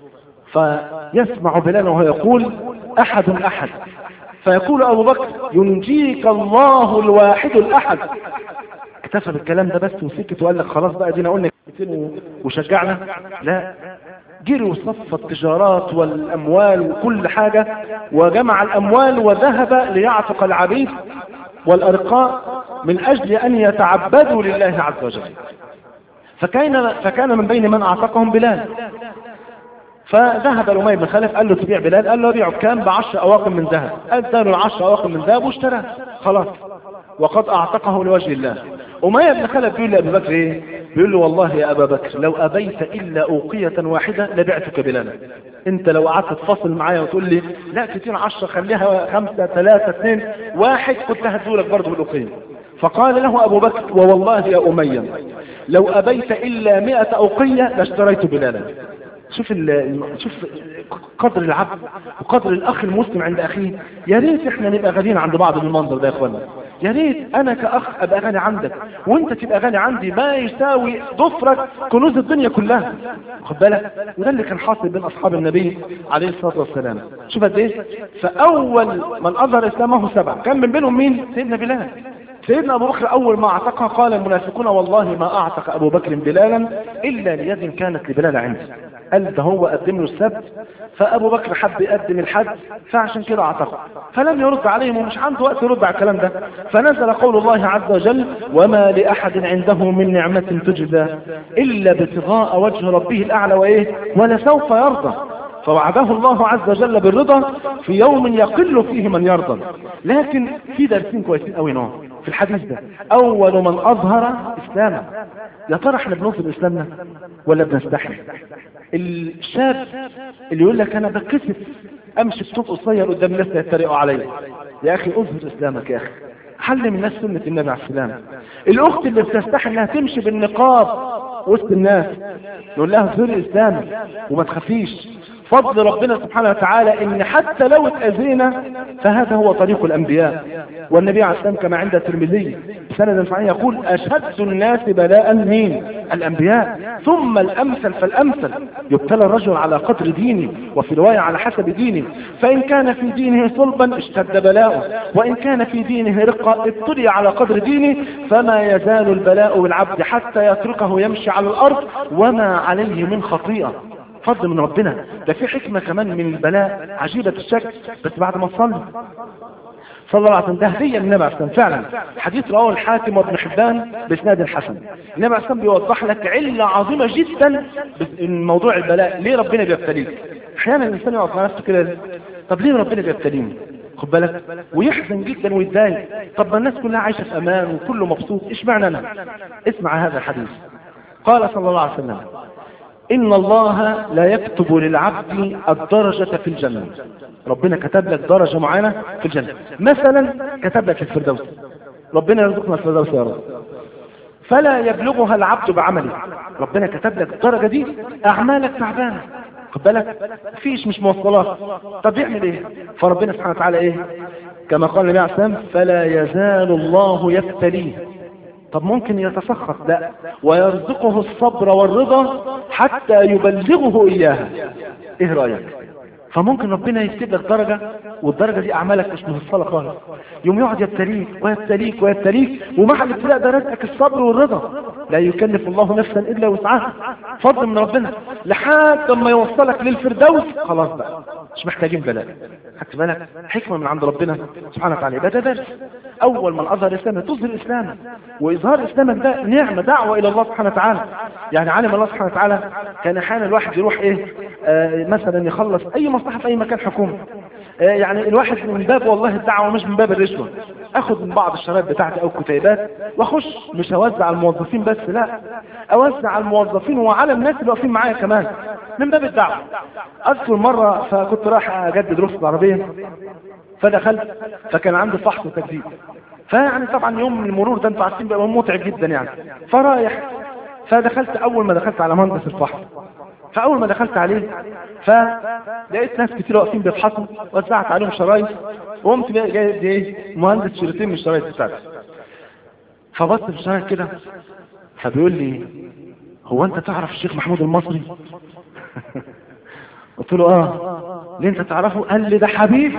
فيسمع بلال وهو يقول احد احد فيقول ابو بكر ينجيك الله الواحد الاحد اكتفى بالكلام ده بس وسكت وقال لك خلاص بقى دينا قلنا كلمتين وشجعنا لا جري وصف التجارات والأموال وكل حاجة وجمع الأموال وذهب ليعتق العبيد والأرقاء من أجل أن يتعبدوا لله عز وجل فكان, فكان من بين من أعتقهم بلال فذهب الأمية بن خلف قال له تبيع بلال قال له بيعه بكام بعشر أواقم من ذهب ادى له عشر أواقم من ذهب واشتراه خلاص وقد أعتقه لوجه الله أمية بن خلف بيقول لأبي بكر إيه بيقول له والله يا أبا بكر لو أبيت إلا أوقية واحدة لبعتك بلالا أنت لو قعدت تفصل معايا وتقول لي لا كتير عشرة خليها خمسة ثلاثة اثنين واحد كنت هدولك برضه بالأوقية فقال له أبو بكر ووالله يا أمية لو أبيت إلا مئة أوقية لاشتريت بلالا شوف شوف قدر العبد وقدر الاخ المسلم عند اخيه يا ريت احنا نبقى غاليين عند بعض بالمنظر ده يا اخوانا يا ريت انا كاخ ابقى غني عندك وانت تبقى غني عندي ما يساوي ضفرك كنوز الدنيا كلها خد بالك وده اللي كان حاصل بين اصحاب النبي عليه الصلاه والسلام شوف قد ايه فاول من اظهر اسلامه سبعه كان من بينهم مين سيدنا بلال سيدنا أبو بكر أول ما اعتقها قال المنافقون والله ما أعتق أبو بكر بلالا إلا ليد كانت لبلال عندي قال ده هو قدم له السبت فأبو بكر حب يقدم الحد فعشان كده اعتقه فلم يرد عليهم ومش عنده وقت يرد على الكلام ده فنزل قول الله عز وجل وما لأحد عنده من نعمة تجزى إلا ابتغاء وجه ربه الأعلى وإيه ولسوف يرضى فوعده الله عز وجل بالرضا في يوم يقل فيه من يرضى لكن في درسين كويسين قوي نوع في الحديث ده اول من اظهر اسلاما يا ترى احنا بنوصل اسلامنا ولا بنستحي الشاب اللي يقول لك انا بتكسف امشي بصوت قصير قدام الناس يتريقوا عليا يا اخي اظهر اسلامك يا اخي علم الناس سنة النبي عليه السلام الاخت اللي بتستحي انها تمشي بالنقاب وسط الناس نقول لها اظهري اسلامك وما تخافيش فضل ربنا سبحانه وتعالى ان حتى لو اتأذينا فهذا هو طريق الانبياء والنبي عليه السلام كما عند الترمذي سند صحيح يقول اشد الناس بلاء مين الانبياء ثم الامثل فالامثل يبتلى الرجل على قدر دينه وفي رواية على حسب دينه فان كان في دينه صلبا اشتد بلاؤه وان كان في دينه رقة ابتلي على قدر دينه فما يزال البلاء بالعبد حتى يتركه يمشي على الارض وما عليه من خطيئة فضل من ربنا ده في حكمة كمان من البلاء عجيبة الشكل بس بعد ما تصلي صلى الله عليه وسلم ده هدية من النبي عليه السلام فعلا حديث رواه الحاكم وابن حبان باسناد حسن النبي عليه السلام بيوضح لك علة عظيمة جدا من موضوع البلاء ليه ربنا بيبتليك احيانا الانسان يقعد مع نفسه كده طب ليه ربنا بيبتليني خد بالك ويحزن جدا ويتضايق طب ما الناس كلها عايشه في امان وكله مبسوط ايش معنى انا اسمع هذا الحديث قال صلى الله عليه وسلم إن الله لا يكتب للعبد الدرجة في الجنة ربنا كتب لك درجة معينة في الجنة مثلا كتب لك الفردوس ربنا يرزقنا الفردوس يا رب فلا يبلغها العبد بعمله ربنا كتب لك الدرجة دي أعمالك تعبانة خد بالك فيش مش موصلات طب يعمل ايه فربنا سبحانه وتعالى ايه كما قال النبي عليه السلام فلا يزال الله يبتليه طب ممكن يتسخط لا ويرزقه الصبر والرضا حتى يبلغه إياها ايه رأيك فممكن ربنا يكتب لك درجة والدرجة دي أعمالك مش مفصلة خالص يوم يقعد يبتليك ويبتليك ويبتليك ومع الابتلاء ده رزقك الصبر والرضا لا يكلف الله نفسا إلا وسعها فضل من ربنا لحد ما يوصلك للفردوس خلاص بقى مش محتاجين بلاء خدت بالك حكمة من عند ربنا سبحانه وتعالى يبقى ده درس أول من أظهر الإسلام تظهر إسلامك وإظهار إسلامك ده نعمة دعوة إلى الله سبحانه وتعالى يعني علم الله سبحانه وتعالى كان أحيانا الواحد يروح إيه آه مثلا يخلص أي مصلحة في أي مكان حكومي آه يعني الواحد من باب والله الدعوة مش من باب الرشوة أخذ من بعض الشرايط بتاعتي أو كتيبات وأخش مش أوزع على الموظفين بس لا أوزع على الموظفين وعلى الناس اللي واقفين معايا كمان من باب الدعوة أذكر مرة فكنت رايح أجدد رخصة العربية فدخلت فكان عندي فحص وتجديد فيعني طبعا يوم المرور ده انتوا عارفين بقى متعب جدا يعني فرايح فدخلت اول ما دخلت على مهندس الفحص فاول ما دخلت عليه فلقيت ناس كتير واقفين بيفحصوا وزعت عليهم شرايط وقمت جايب ايه مهندس شريطين من الشرايط بتاعتي فبص في الشرايط كده فبيقول لي هو انت تعرف الشيخ محمود المصري قلت له اه ليه انت تعرفه قال لي ده حبيب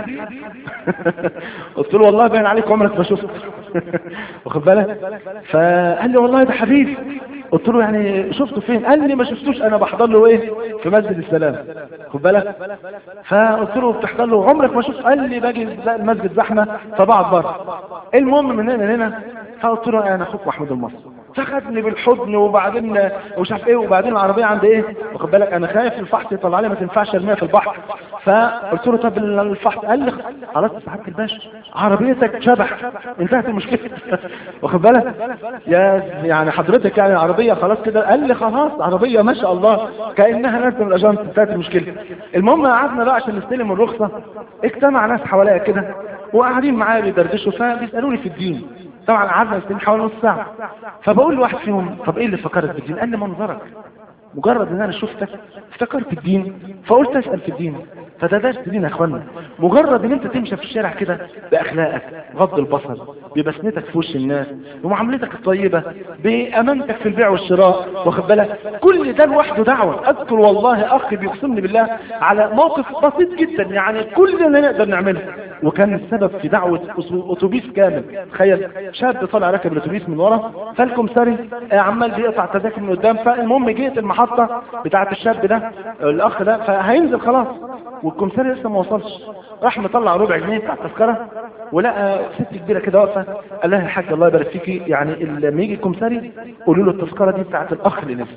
قلت له والله باين عليك عمرك ما شفته واخد بالك فقال لي والله ده حبيب قلت له يعني شفته فين قال لي ما شفتوش انا بحضر له ايه في مسجد السلام خد بالك فقلت له بتحضر له عمرك ما شفته قال لي باجي المسجد زحمه فبقعد بره المهم من هنا لهنا فقلت له انا اخوك محمود المصري فخدني بالحضن وبعدين ومش عارف ايه وبعدين العربيه عند ايه واخد بالك انا خايف الفحص يطلع لي ما تنفعش ارميها في البحر فقلت له طب الفحص قال لي خلاص سعاده الباشا عربيتك شبح انتهت المشكله واخد بالك يا يعني حضرتك يعني العربيه خلاص كده قال لي خلاص عربيه ما شاء الله كانها ناس من الاجانس انتهت المشكله المهم قعدنا بقى عشان نستلم الرخصه اجتمع ناس حواليا كده وقاعدين معايا بيدردشوا فبيسالوني في الدين طبعا قعدنا نستنى حوالي نص ساعة فبقول لواحد فيهم طب ايه اللي فكرت بالدين قال لي منظرك مجرد ان انا شفتك افتكرت الدين فقلت اسأل في الدين فده درس دين يا اخوانا مجرد ان انت تمشي في الشارع كده باخلاقك غض البصر ببسمتك في وش الناس بمعاملتك الطيبة بامانتك في البيع والشراء واخد بالك كل ده لوحده دعوة اذكر والله اخي بيقسمني بالله على موقف بسيط جدا يعني كلنا نقدر نعمله وكان السبب في دعوة اتوبيس كامل تخيل شاب طالع راكب الاتوبيس من ورا فالكمساري عمال بيقطع التذاكر من قدام فالمهم جيت المحطة بتاعة الشاب ده الاخ ده فهينزل خلاص والكمساري لسه ما وصلش راح مطلع ربع جنيه بتاع التذكرة ولقى ست كبيرة كده واقفة قال لها يا حاج الله يبارك فيكي يعني لما يجي الكمساري قولوا له التذكرة دي بتاعة الاخ اللي نزل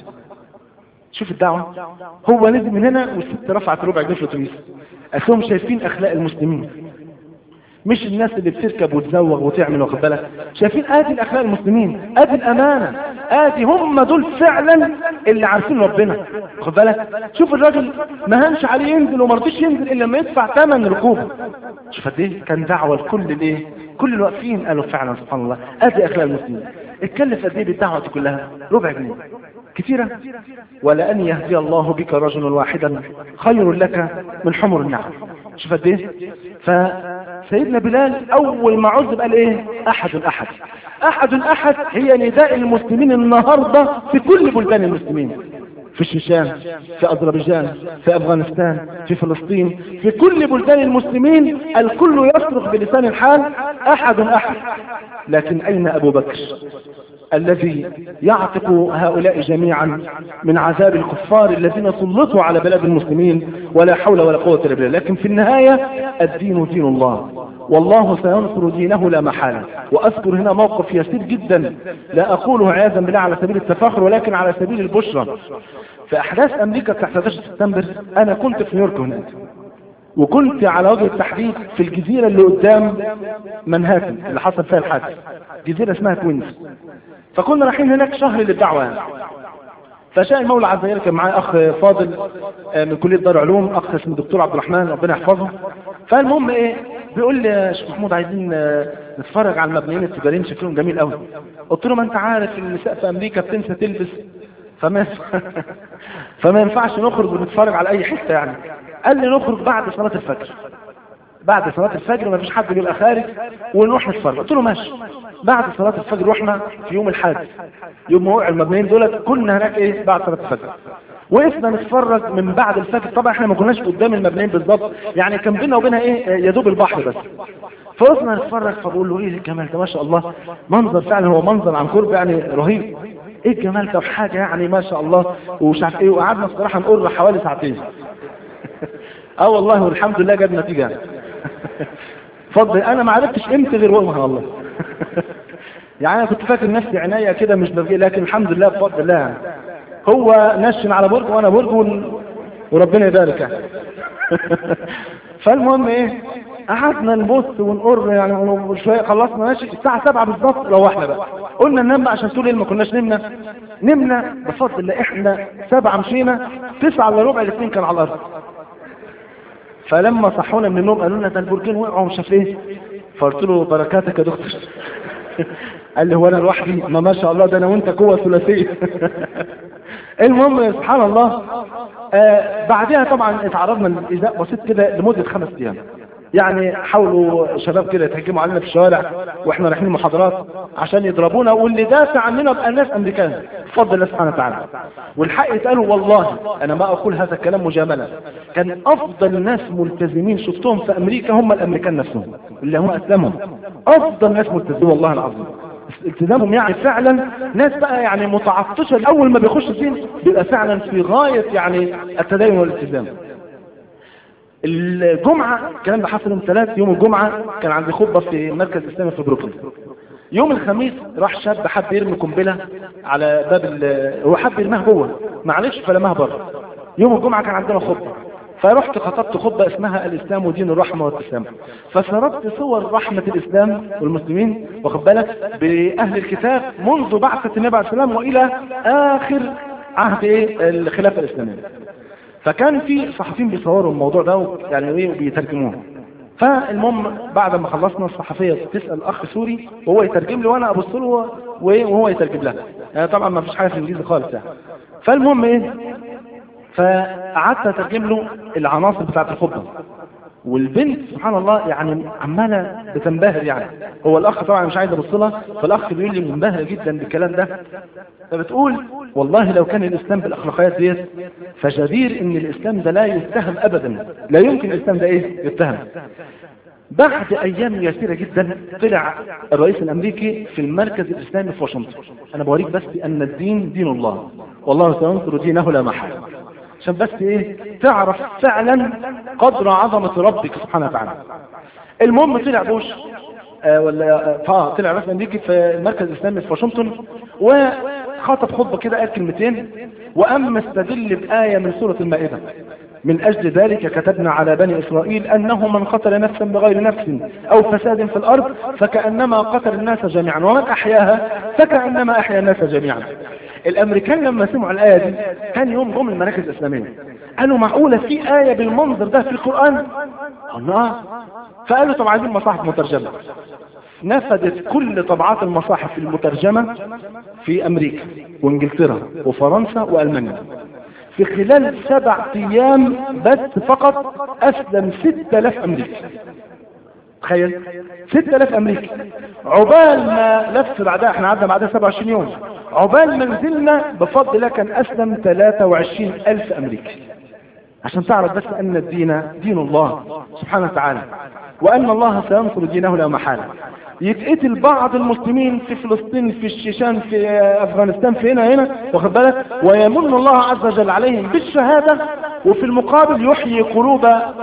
شوف الدعوة هو نزل من هنا والست رفعت ربع جنيه في الاتوبيس اصلهم شايفين اخلاق المسلمين مش الناس اللي بتركب وتزوغ وتعمل واخد بالك شايفين ادي الاخلاق المسلمين ادي الامانه ادي هم دول فعلا اللي عارفين ربنا واخد بالك شوف الراجل ما هنش عليه ينزل وما رضيش ينزل الا لما يدفع ثمن ركوبه شوف قد ايه كان دعوه لكل الايه كل الواقفين قالوا فعلا سبحان الله ادي اخلاق المسلمين اتكلف قد ايه بالدعوه دي كلها ربع جنيه كثيرة ولأن يهدي الله بك رجلا واحدا خير لك من حمر النعم شوف قد ايه فسيدنا بلال اول ما عذب قال ايه احد احد احد احد هي نداء المسلمين النهارده في كل بلدان المسلمين في الشيشان في اذربيجان في افغانستان في فلسطين في كل بلدان المسلمين الكل يصرخ بلسان الحال احد احد لكن اين ابو بكر الذي يعتق هؤلاء جميعا من عذاب الكفار الذين سلطوا على بلاد المسلمين ولا حول ولا قوة الا بالله لكن في النهاية الدين دين الله والله سينصر دينه لا محالة واذكر هنا موقف يسير جدا لا اقوله عياذا بالله على سبيل التفاخر ولكن على سبيل البشرى في احداث امريكا بتاع 11 سبتمبر انا كنت في نيويورك هناك وكنت على وجه التحديد في الجزيرة اللي قدام منهاتن اللي حصل فيها الحادث جزيرة اسمها كوينز فكنا رايحين هناك شهر للدعوة يعني. فشاء المولى عز وجل كان معايا اخ فاضل من كليه دار علوم اخ اسمه الدكتور عبد الرحمن ربنا يحفظه فالمهم ايه بيقول لي يا شيخ محمود عايزين نتفرج على المبنيين التجاريين شكلهم جميل قوي قلت له ما انت عارف النساء في امريكا بتنسى تلبس فما فما ينفعش نخرج ونتفرج على اي حته يعني قال لي نخرج بعد صلاه الفجر بعد صلاة الفجر ما فيش حد بيبقى خارج ونروح نتفرج قلت له ماشي بعد صلاة الفجر رحنا في يوم الحادث يوم ما وقع المبنيين دولت كنا هناك ايه بعد صلاة الفجر وقفنا نتفرج من بعد الفجر طبعا احنا ما كناش قدام المبنيين بالظبط يعني كان بينا وبينها ايه يا دوب البحر بس فوقفنا نتفرج فبقول له ايه الجمال ده ما شاء الله منظر فعلا هو منظر عن قرب يعني رهيب ايه الجمال ده حاجه يعني ما شاء الله ومش عارف ايه وقعدنا الصراحه نقول حوالي ساعتين اه والله والحمد لله جاب نتيجه اتفضل انا ما عرفتش امتى غير وقتها والله يعني انا كنت فاكر نفسي عناية كده مش ببقي لكن الحمد لله بفضل الله يعني. هو نشن على برج وانا برج ون... وربنا يبارك يعني. فالمهم ايه قعدنا نبص ونقر يعني شويه خلصنا ماشي الساعه 7 بالظبط روحنا بقى قلنا ننام بقى عشان طول الليل ما كناش نمنا نمنا بفضل الله احنا سبعه مشينا تسعه الا ربع الاثنين كان على الارض فلما صحونا من النوم قالوا لنا ده البرجين وقعوا مش عارف ايه فقلت له بركاتك يا دكتور قال لي هو انا لوحدي ما ما شاء الله ده انا وانت قوه ثلاثيه المهم سبحان الله آه بعدها طبعا اتعرضنا لإيذاء بسيط كده لمدة خمس أيام يعني حاولوا شباب كده يتهجموا علينا في الشوارع واحنا رايحين محاضرات عشان يضربونا واللي دافع عننا بقى الناس امريكان بفضل الله سبحانه وتعالى والحق يتقالوا والله انا ما اقول هذا الكلام مجامله كان افضل ناس ملتزمين شفتهم في امريكا هم الامريكان نفسهم اللي هم اسلمهم افضل ناس ملتزمين والله العظيم التزامهم يعني فعلا ناس بقى يعني متعطشة اول ما بيخش الدين بيبقى فعلا في غاية يعني التدين والالتزام الجمعة الكلام ده حصل يوم ثلاث يوم الجمعة كان عندي خطبة في مركز اسلامي في بروكلين يوم الخميس راح شاب حب يرمي قنبلة على باب هو حب يرميها جوه معلش فلمها بره يوم الجمعة كان عندنا خطبة فرحت خطبت خطبة اسمها الإسلام ودين الرحمة والتسامح فسردت صور رحمة الإسلام والمسلمين واخد بالك بأهل الكتاب منذ بعثة النبي عليه السلام وإلى آخر عهد إيه الخلافة الإسلامية فكان في صحفيين بيصوروا الموضوع ده يعني ايه بيترجموه فالمهم بعد ما خلصنا الصحفية تسأل أخ سوري وهو يترجم لي وأنا أبص له وهو يترجم لها يعني طبعا ما فيش حاجة في الإنجليزي خالص يعني فالمهم إيه فقعدت أترجم له العناصر بتاعت الخطبة والبنت سبحان الله يعني عمالة بتنبهر يعني هو الأخ طبعا مش عايز أبص لها فالأخ بيقول لي منبهر جدا بالكلام ده فبتقول والله لو كان الإسلام بالأخلاقيات ديت فجدير إن الإسلام ده لا يتهم أبدا لا يمكن الإسلام ده إيه يتهم بعد أيام يسيرة جدا طلع الرئيس الأمريكي في المركز الإسلامي في واشنطن أنا بوريك بس أن الدين دين الله والله سينصر دينه لا محالة عشان بس ايه تعرف فعلا قدر عظمة ربك سبحانه وتعالى المهم طلع بوش آه ولا اه طلع رئيس امريكي في المركز الاسلامي في واشنطن وخطب خطبة كده قال كلمتين واما استدل بآية من سورة المائدة من أجل ذلك كتبنا على بني إسرائيل أنه من قتل نفسا بغير نفس أو فساد في الأرض فكأنما قتل الناس جميعا ومن أحياها فكأنما أحيا الناس جميعا الامريكان لما سمعوا الايه دي كان يوم جم المراكز الاسلاميه قالوا معقوله في ايه بالمنظر ده في القران قلنا فقالوا طب عايزين مصاحف مترجمه نفذت كل طبعات المصاحف المترجمة في أمريكا وإنجلترا وفرنسا وألمانيا في خلال سبع أيام بس فقط أسلم 6000 أمريكي تخيل 6000 أمريكي عقبال ما لف بعدها احنا عدنا بعدها 27 يوم عقبال ما نزلنا بفضل الله كان أسلم 23000 أمريكي عشان تعرف بس أن الدين دين الله سبحانه وتعالى وأن الله سينصر دينه لا محالة يتقتل بعض المسلمين في فلسطين في الشيشان في أفغانستان في هنا هنا واخد بالك ويمن الله عز وجل عليهم بالشهادة وفي المقابل يحيي قلوب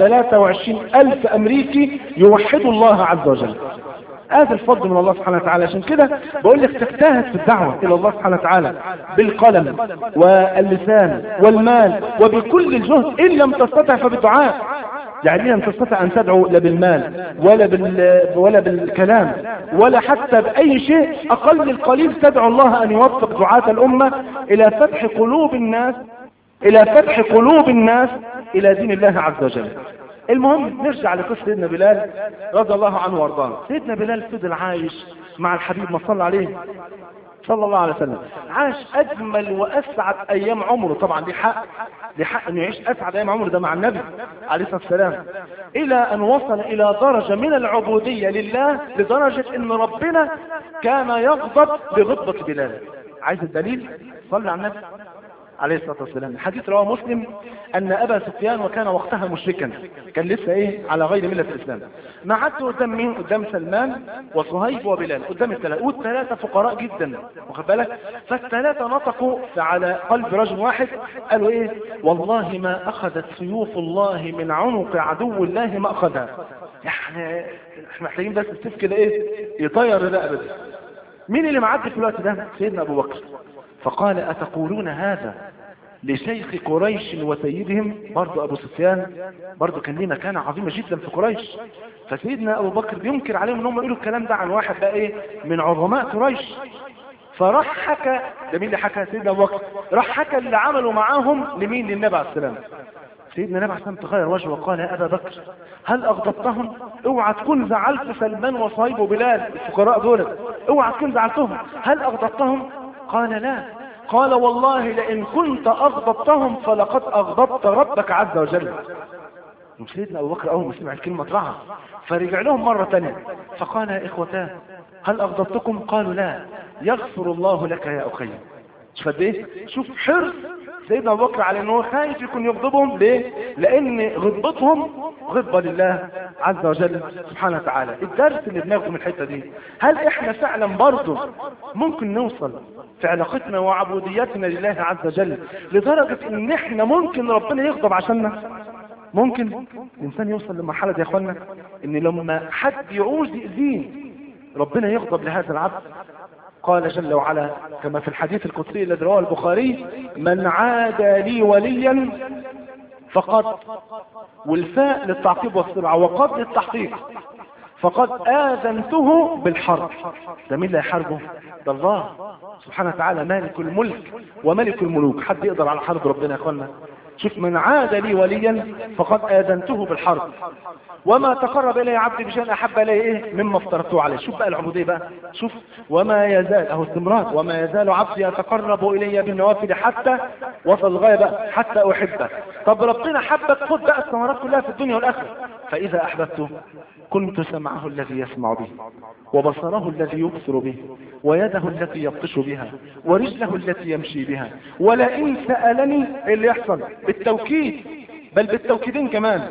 23 ألف أمريكي يوحدوا الله عز وجل هذا الفضل من الله سبحانه وتعالى عشان كده بقول لك تجتهد في الدعوة إلى الله سبحانه وتعالى بالقلم واللسان والمال وبكل الجهد إن لم تستطع فبالدعاء يعني لم تستطع أن تدعو لا بالمال ولا, بال ولا بالكلام ولا حتى بأي شيء أقل القليل تدعو الله أن يوفق دعاة الأمة إلى فتح قلوب الناس إلى فتح قلوب الناس إلى دين الله عز وجل المهم نرجع لقصة سيدنا بلال رضي الله عنه وارضاه سيدنا بلال فضل عايش مع الحبيب ما صلى عليه صلى الله عليه وسلم عاش اجمل واسعد ايام عمره طبعا دي حق دي حق انه يعيش اسعد ايام عمره ده مع النبي عليه الصلاه والسلام الى ان وصل الى درجه من العبوديه لله لدرجه ان ربنا كان يغضب بغضبه بلال عايز الدليل صلى على النبي عليه الصلاة والسلام الحديث رواه مسلم أن أبا سفيان وكان وقتها مشركا كان لسه إيه على غير ملة الإسلام قعدت قدام مين قدام سلمان وصهيب وبلال قدام الثلاثة والثلاثة فقراء جدا واخد بالك فالثلاثة نطقوا على قلب رجل واحد قالوا إيه والله ما أخذت سيوف الله من عنق عدو الله ما أخذها يعني احنا محتاجين بس السيف كده إيه يطير الرقبة دي مين اللي معدي في الوقت ده سيدنا أبو بكر فقال أتقولون هذا لشيخ قريش وسيدهم برضو أبو سفيان برضو كان ليه مكانة عظيمة جدا في قريش فسيدنا أبو بكر بينكر عليهم أنهم يقولوا الكلام ده عن واحد بقى إيه من عظماء قريش فراح حكى ده مين اللي حكى سيدنا أبو بكر راح حكى اللي عملوا معاهم لمين للنبي عليه السلام سيدنا النبي عليه السلام تغير وجهه وقال يا أبا بكر هل أغضبتهم اوعى تكون زعلت سلمان وصهيب وبلال الفقراء دول اوعى تكون زعلتهم هل أغضبتهم قال لا قال والله لئن كنت أغضبتهم فلقد أغضبت ربك عز وجل سيدنا أبو بكر أول ما سمع الكلمة طلعها فرجع لهم مرة تانية فقال يا إخوتاه هل أغضبتكم قالوا لا يغفر الله لك يا أخي شوف قد ايه شوف حرص سيدنا ابو بكر على انه خايف يكون يغضبهم ليه لان غضبتهم غضبه لله عز وجل سبحانه وتعالى الدرس اللي بناخده من الحته دي هل احنا فعلا برضه ممكن نوصل في علاقتنا وعبوديتنا لله عز وجل لدرجه ان احنا ممكن ربنا يغضب عشاننا ممكن الانسان يوصل لمرحله يا اخوانا ان لما حد يعوز يأذيه ربنا يغضب لهذا العبد قال جل وعلا كما في الحديث القدسي الذي رواه البخاري من عادى لي وليا فقد والفاء للتعقيب والسرعة وقد للتحقيق فقد آذنته بالحرب ده مين اللي هيحاربه ده الله سبحانه وتعالى مالك الملك وملك الملوك حد يقدر على حرب ربنا يا اخوانا شوف من عاد لي وليا فقد آذنته بالحرب وما تقرب إلي عبدي بشيء أحب إلي إيه مما افترضته عليه شوف بقى العبودية بقى شوف وما يزال أهو استمرار وما يزال عبدي يتقرب إلي بالنوافل حتى وصل الغاية بقى حتى أحبه طب ربنا حبك خد بقى الثمرات كلها في الدنيا والآخرة فإذا أحببته كنت سمعه الذي يسمع به وبصره الذي يبصر به ويده التي يبطش بها ورجله التي يمشي بها ولئن سألني إيه اللي يحصل بالتوكيد بل بالتوكيدين كمان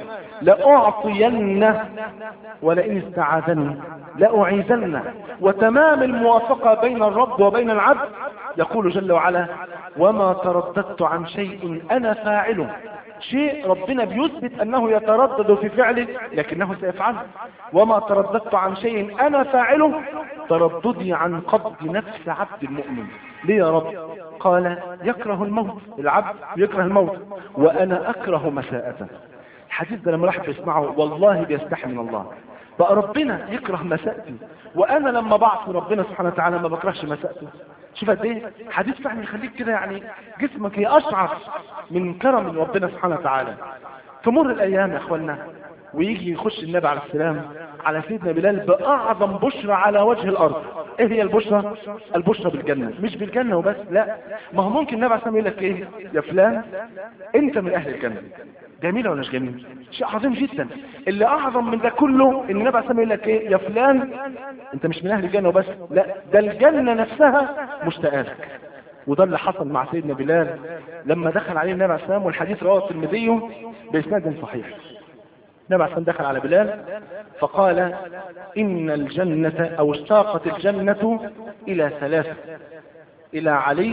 لأعطينه ولئن استعاذني لأعيذنه وتمام الموافقة بين الرب وبين العبد يقول جل وعلا وما ترددت عن شيء أنا فاعله شيء ربنا بيثبت أنه يتردد في فعله لكنه سيفعله وما ترددت عن شيء أنا فاعله ترددي عن قبض نفس عبد المؤمن ليه يا رب قال يكره الموت العبد يكره الموت وأنا أكره مساءته الحديث ده لما الواحد بيسمعه والله بيستحي من الله بقى ربنا يكره مساءتي وأنا لما بعصي ربنا سبحانه وتعالى ما بكرهش مساءته شوف قد ايه حديث فعلا يخليك كده يعني جسمك يقشعر من كرم ربنا سبحانه وتعالى تمر الايام يا اخوانا ويجي يخش النبي عليه السلام على سيدنا بلال بأعظم بشرى على وجه الأرض ايه هي البشرى البشرى بالجنة مش بالجنة وبس لا ما هو ممكن النبي عليه الصلاة والسلام يقول لك ايه يا فلان انت من اهل الجنة جميلة ولا مش جميلة شيء عظيم جدا اللي اعظم من ده كله ان النبي عليه الصلاة والسلام يقول لك ايه يا فلان انت مش من اهل الجنة وبس لا ده الجنة نفسها مشتاقة لك وده اللي حصل مع سيدنا بلال لما دخل عليه النبي عليه الصلاة والسلام والحديث رواه الترمذي بإسناد صحيح النبي عليه الصلاة والسلام دخل على بلال فقال إن الجنة أو اشتاقت الجنة إلى ثلاثة إلى علي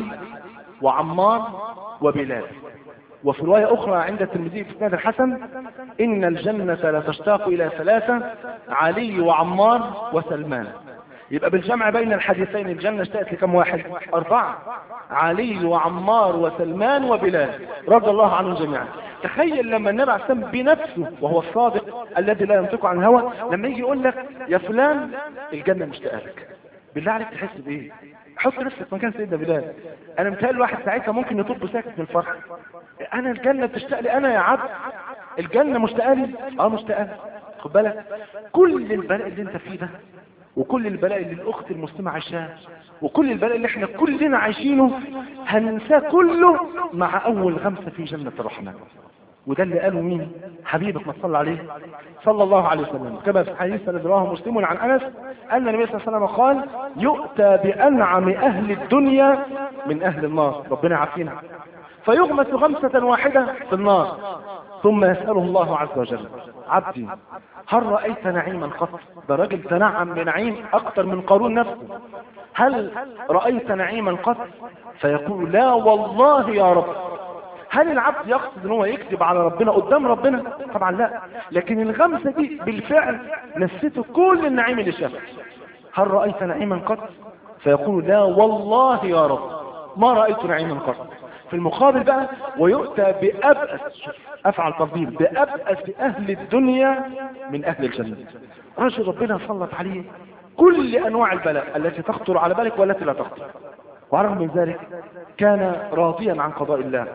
وعمار وبلال وفي رواية أخرى عند الترمذي في إسناد الحسن إن الجنة لا تشتاق إلى ثلاثة علي وعمار وسلمان يبقى بالجمع بين الحديثين الجنة اشتقت لكم واحد أربعة علي وعمار وسلمان وبلال رضي الله عنهم جميعا تخيل لما النبي عليه السلام بنفسه وهو الصادق الذي لا ينطق عن الهوى لما يجي يقول لك يا فلان الجنة مشتاقة لك بالله عليك تحس بايه حط نفسك مكان سيدنا بلال انا متهيألي واحد ساعتها ممكن يطب ساكت من الفرح انا الجنة بتشتاق لي انا يا عبد الجنة مشتاقة لي اه مشتاقة لي. خد بالك كل البلاء اللي انت فيه ده وكل البلاء اللي الاخت المسلمة عايشاه وكل البلاء اللي احنا كلنا عايشينه هننساه كله مع اول غمسة في جنة الرحمن وده اللي قاله مين حبيبك ما صلى عليه صلى الله عليه وسلم كما في الحديث الذي رواه مسلم عن انس ان النبي صلى الله عليه وسلم قال يؤتى بانعم اهل الدنيا من اهل النار ربنا يعافينا فيغمس غمسة واحدة في النار ثم يسأله الله عز وجل عبدي هل رأيت نعيما قط ده راجل تنعم بنعيم أكثر من قارون نفسه هل رأيت نعيما قط فيقول لا والله يا رب هل العبد يقصد ان هو يكذب على ربنا قدام ربنا طبعا لا لكن الغمسة دي بالفعل نسيته كل النعيم اللي شافه هل رأيت نعيما قط فيقول لا والله يا رب ما رأيت نعيما قط في المقابل بقى ويؤتى بأبأس أفعل تفضيل بأبأس أهل الدنيا من أهل الجنة رجل ربنا سلط عليه كل أنواع البلاء التي تخطر على بالك والتي لا تخطر وعلى من ذلك كان راضيا عن قضاء الله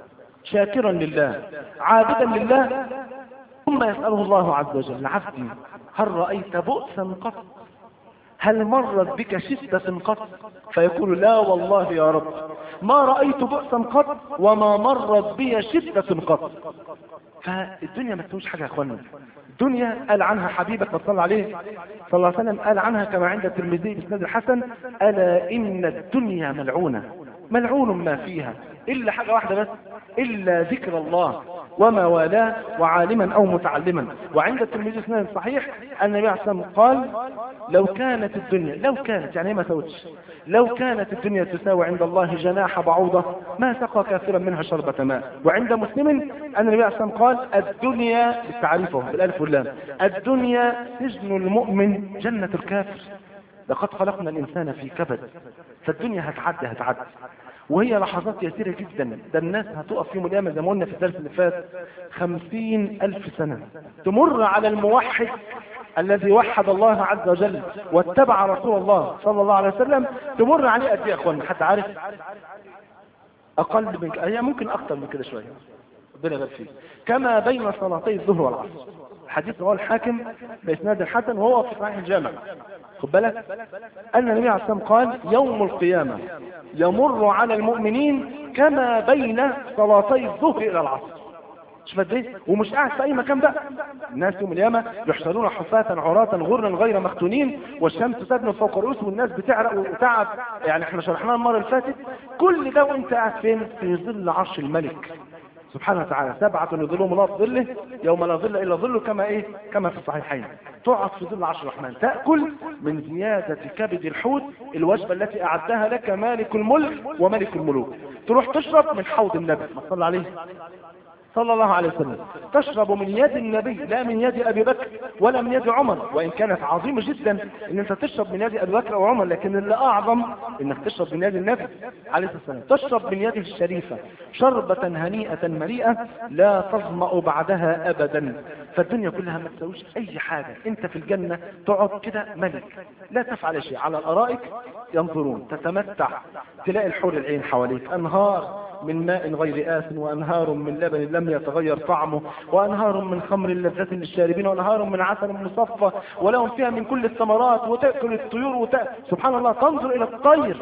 شاكرا لله عابدا لله ثم يسأله الله عز وجل عبدي هل رأيت بؤسا قط هل مرت بك شدة قط فيقول لا والله يا رب ما رأيت بؤسا قط وما مرت بي شدة قط فالدنيا ما تسويش حاجة يا اخوانا الدنيا قال عنها حبيبك ما صلى عليه صلى الله عليه وسلم قال عنها كما عند الترمذي بسند الحسن ألا إن الدنيا ملعونة ملعون ما فيها إلا حاجة واحدة بس إلا ذكر الله وما والاه وعالما أو متعلما وعند الترمذي سنن صحيح أن النبي عليه الصلاة والسلام قال لو كانت الدنيا لو كانت يعني ما سوتش لو كانت الدنيا تساوي عند الله جناح بعوضة ما سقى كافرا منها شربة ماء وعند مسلم أن النبي عليه الصلاة والسلام قال الدنيا بالتعريفه بالألف واللام الدنيا سجن المؤمن جنة الكافر لقد خلقنا الإنسان في كبد فالدنيا هتعدي هتعدي وهي لحظات يسيرة جدا ده الناس هتقف يوم القيامة زي ما قلنا في الدرس اللي فات خمسين ألف سنة تمر على الموحد الذي وحد الله عز وجل واتبع رسول الله صلى الله عليه وسلم تمر عليه قد ايه يا اخوانا حد عارف اقل من هي ممكن اكتر من كده شويه ربنا يبارك فيك كما بين صلاتي الظهر والعصر حديث رواه الحاكم باسناد الحسن وهو في صحيح الجامع خد بالك ان النبي عليه الصلاه والسلام قال يوم القيامه يمر على المؤمنين كما بين صلاتي الظهر الى العصر شوف قد ايه ومش قاعد في اي مكان بقى الناس يوم القيامه يحشرون حفاة عراة غرا غير مختونين والشمس تدنو فوق رؤوسهم والناس بتعرق وتعب يعني احنا شرحناها المره اللي فاتت كل ده وانت قاعد فين في ظل عرش الملك سبحانه وتعالى سبعة يظلهم الله في ظله يوم لا ظل إلا ظله كما إيه كما في الصحيحين تقعد في ظل عرش الرحمن تأكل من زيادة كبد الحوت الوجبة التي أعدها لك مالك الملك وملك الملوك تروح تشرب من حوض النبي ما صلى عليه صلى الله عليه وسلم تشرب من يد النبي لا من يد ابي بكر ولا من يد عمر وان كانت عظيمة جدا ان انت تشرب من يد ابي بكر او عمر لكن اللي اعظم انك تشرب من يد النبي عليه الصلاة والسلام تشرب من يده الشريفة شربة هنيئة مليئة لا تظمأ بعدها ابدا فالدنيا كلها ما تسويش اي حاجة انت في الجنة تقعد كده ملك لا تفعل شيء على الارائك ينظرون تتمتع تلاقي الحور العين حواليك انهار من ماء غير آس وأنهار من لبن لم يتغير طعمه وأنهار من خمر لذة للشاربين وأنهار من عسل مصفى ولهم فيها من كل الثمرات وتأكل الطيور وت... سبحان الله تنظر إلى الطير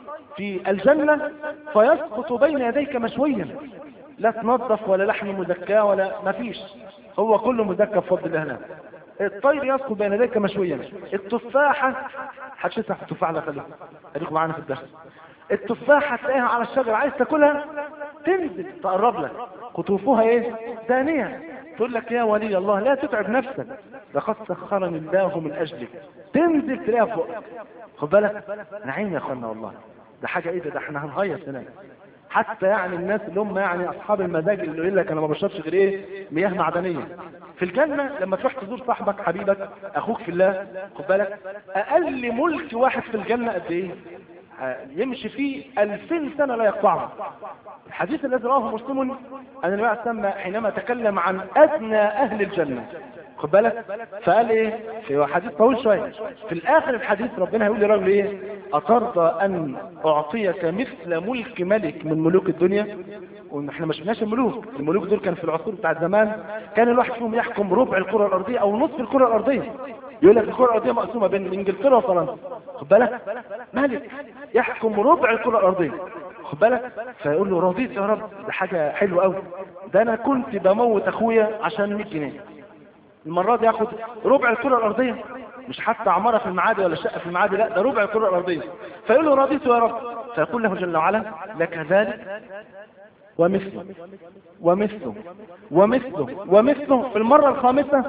في الجنة فيسقط بين يديك مشويا لا تنظف ولا لحم مزكاه ولا ما فيش هو كله مزكى بفضل الله هناك الطير يسقط بين يديك مشويا التفاحة هتشتح التفاحة ده خليكم خليكم معانا في الدرس التفاحة تلاقيها على الشجرة عايز تاكلها تنزل تقرب لك قطوفها ايه دانية تقول لك يا ولي الله لا تتعب نفسك لقد سخرني الله من اجلك تنزل تلاقيها فوقك خد بالك نعيم يا اخوانا والله ده حاجة ايه ده, ده احنا هنهيص هناك حتى يعني الناس اللي هم يعني اصحاب المزاج اللي يقول لك انا ما بشربش غير ايه مياه معدنيه في الجنه لما تروح تزور صاحبك حبيبك اخوك في الله خد بالك اقل ملك واحد في الجنه قد ايه يمشي فيه ألفين سنة لا يقطعه الحديث الذي رواه مسلم أن النبي عليه الصلاة حينما تكلم عن أدنى أهل الجنة خد بالك فقال ايه في حديث طويل شوية في الآخر الحديث ربنا هيقول للراجل ايه أترضى أن أعطيك مثل ملك ملك من ملوك الدنيا واحنا ما شفناش الملوك الملوك دول كان في العصور بتاع زمان كان الواحد فيهم يحكم ربع الكرة الأرضية أو نصف الكرة الأرضية يقول لك الكرة الأرضية مقسومة بين إنجلترا وفرنسا خد بالك ملك يحكم ربع الكرة الأرضية خد بالك فيقول له رضيت يا رب ده حاجة حلوة قوي ده أنا كنت بموت أخويا عشان 100 جنيه المرة دي ياخد ربع الكرة الأرضية مش حتى عمارة في المعادي ولا شقة في المعادي لا ده ربع الكرة الأرضية فيقول له رضيت يا رب فيقول له جل وعلا لك ذلك ومثله ومثله ومثله ومثله في المرة الخامسة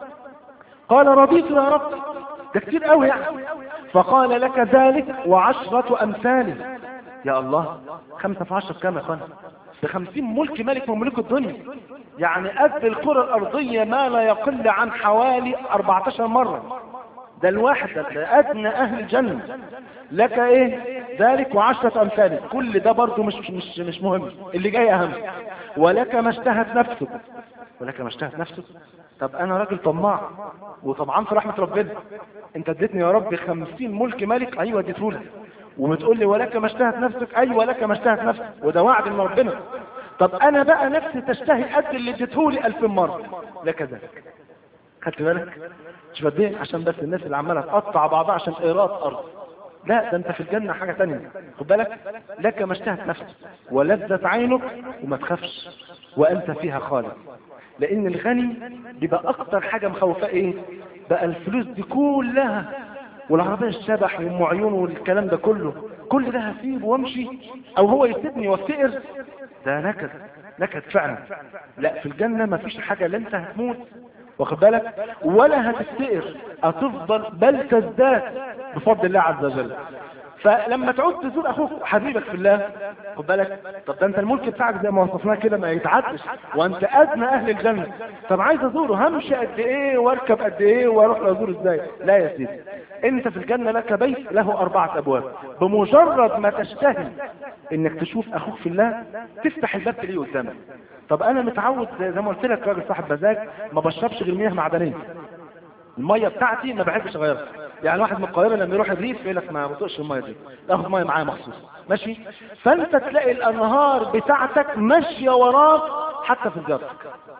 قال رضيت يا رب ده كتير قوي يعني فقال لك ذلك وعشرة أمثاله يا الله خمسة في عشرة كام يا اخوانا بخمسين ملك ملك من ملوك الدنيا يعني قد الكرة الأرضية ما لا يقل عن حوالي 14 مرة ده الواحد ده أدنى أهل الجنة لك إيه ذلك وعشرة أمثال كل ده برضو مش مش مش مهم اللي جاي أهم ولك ما اشتهت نفسك ولك ما اشتهت نفسك طب أنا راجل طماع وطمعان في رحمة ربنا أنت اديتني يا رب خمسين ملك ملك أيوة اديتهولك وبتقول لي ولك ما اشتهت نفسك ايوه لك ما اشتهت نفسك وده وعد من ربنا طب انا بقى نفسي تشتهي قد اللي اديتهولي الف مرة لك ذلك خدت بالك مش بديه عشان بس الناس اللي عماله تقطع بعضها عشان ايراد ارض لا ده انت في الجنة حاجة تانية خد بالك لك ما اشتهت نفسك ولذت عينك وما تخافش وانت فيها خالد لان الغني بيبقى اكتر حاجة مخوفاه ايه بقى الفلوس دي كلها والعربية الشبح وام عيون والكلام ده كله كل ده هسيبه وامشي او هو يسيبني وافتقر ده نكد نكد فعلا لا في الجنة ما فيش حاجة لا انت هتموت واخد بالك ولا هتفتقر هتفضل بل تزداد بفضل الله عز وجل فلما تعود تزور اخوك حبيبك في الله خد بالك طب ده انت الملك بتاعك زي ما وصفناه كده ما يتعدش وانت ادنى اهل الجنه طب عايز ازوره همشي قد ايه واركب قد ايه واروح ازوره ازاي لا يا سيدي انت في الجنه لك بيت له اربعه ابواب بمجرد ما تشتهي انك تشوف اخوك في الله تفتح الباب تلاقيه قدامك طب انا متعود زي ما قلت لك راجل صاحب مزاج ما بشربش غير مياه معدنيه الميه بتاعتي ما بحبش اغيرها يعني واحد من القاهره لما يروح الريف يقول لك ما بطقش الميه دي اخد ميه معايا مخصوص ماشي فانت تلاقي الانهار بتاعتك ماشيه وراك حتى في زيارتك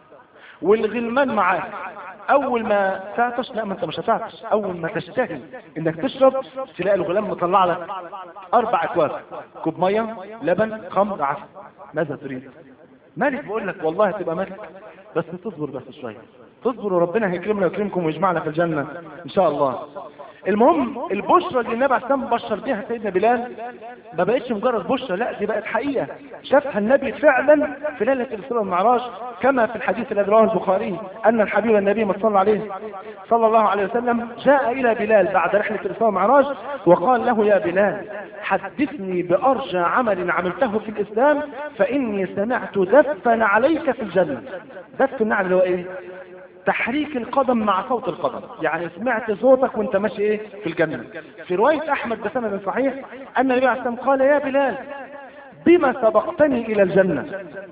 والغلمان معاك اول ما تعطش لا ما انت مش هتعطش اول ما تشتهي انك تشرب تلاقي الغلام مطلع لك اربع اكواب كوب ميه لبن خمر عسل ماذا تريد مالك بقول لك والله هتبقى مالك بس تصبر بس شويه تصبر وربنا هيكرمنا ويكرمكم ويجمعنا في الجنة ان شاء الله المهم البشرى اللي النبي عليه الصلاه بشر بيها سيدنا بلال ما بقتش مجرد بشرى لا دي بقت حقيقه شافها النبي فعلا في ليله الاسراء والمعراج كما في الحديث الذي رواه البخاري ان الحبيب النبي ما صلى عليه صلى الله عليه وسلم جاء الى بلال بعد رحله الاسراء والمعراج وقال له يا بلال حدثني بارجى عمل عملته في الاسلام فاني سمعت دفا عليك في الجنه دف النعل اللي هو ايه تحريك القدم مع صوت القدم يعني سمعت صوتك وانت ماشي ايه في الجنة في رواية احمد بسند صحيح ان النبي عليه الصلاة قال يا بلال بما سبقتني الى الجنة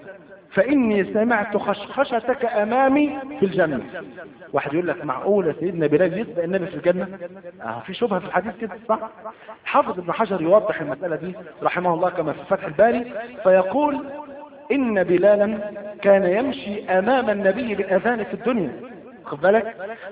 فاني سمعت خشخشتك امامي في الجنة واحد يقول لك معقولة سيدنا بلال يسبق النبي في الجنة اه في شبهة في الحديث كده صح حافظ ابن حجر يوضح المسألة دي رحمه الله كما في فتح الباري فيقول ان بلالا كان يمشي امام النبي بالاذان في الدنيا خد بالك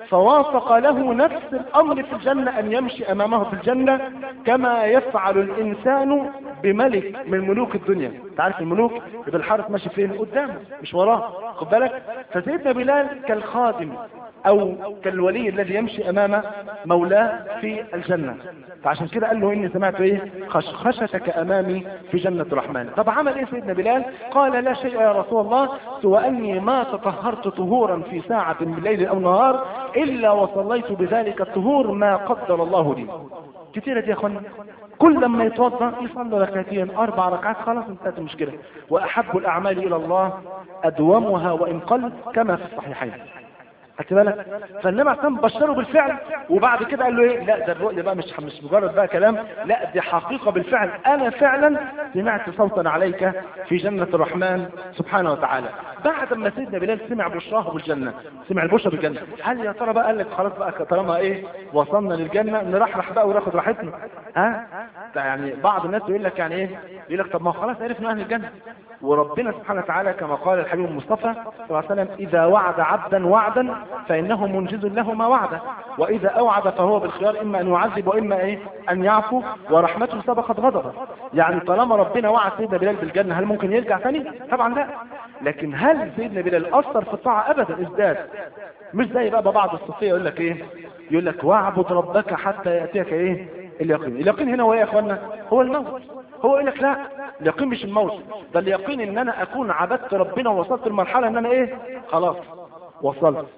فوافق له نفس الامر في الجنة ان يمشي امامه في الجنة كما يفعل الانسان بملك من ملوك الدنيا تعرف الملوك يبقى الحارس ماشي فين قدامه مش وراه خد بالك فسيدنا بلال كالخادم او كالولي الذي يمشي امام مولاه في الجنة فعشان كده قال له اني سمعت ايه خشخشتك امامي في جنة الرحمن طب عمل ايه سيدنا بلال قال لا شيء يا رسول الله سوى اني ما تطهرت طهورا في ساعة من ليل او نهار الا وصليت بذلك الطهور ما قدر الله لي كتيرة دي يا اخوانا كل لما يتوضا يصلي ركعتين اربع ركعات خلاص انتهت المشكله واحب الاعمال الى الله ادومها وان قل كما في الصحيحين خدت بالك فالنبي عليه بشره بالفعل وبعد كده قال له ايه لا ده الرؤيه بقى مش مش مجرد بقى كلام لا دي حقيقه بالفعل انا فعلا سمعت صوتا عليك في جنه الرحمن سبحانه وتعالى بعد ما سيدنا بلال سمع بشراه بالجنه سمع البشرى بالجنه هل يا ترى بقى قال لك خلاص بقى طالما ايه وصلنا للجنه نرحرح بقى وناخد راحتنا ها يعني بعض الناس يقول لك يعني ايه يقول لك طب ما خلاص عرفنا اهل الجنه وربنا سبحانه وتعالى كما قال الحبيب المصطفى صلى الله عليه وسلم اذا وعد عبدا وعدا فإنه منجز له ما وعده وإذا أوعد فهو بالخيار إما أن يعذب وإما إيه أن يعفو ورحمته سبقت غضبه يعني طالما ربنا وعد سيدنا بلال بالجنة هل ممكن يرجع ثاني طبعا لا لكن هل سيدنا بلال أثر في الطاعة أبدا ازداد مش زي بقى بعض الصوفية يقول لك إيه يقول لك واعبد ربك حتى يأتيك إيه اليقين اليقين هنا هو ايه يا اخوانا هو الموت هو يقول لك لا اليقين مش الموت ده اليقين ان انا اكون عبدت ربنا ووصلت لمرحله ان انا ايه خلاص وصلت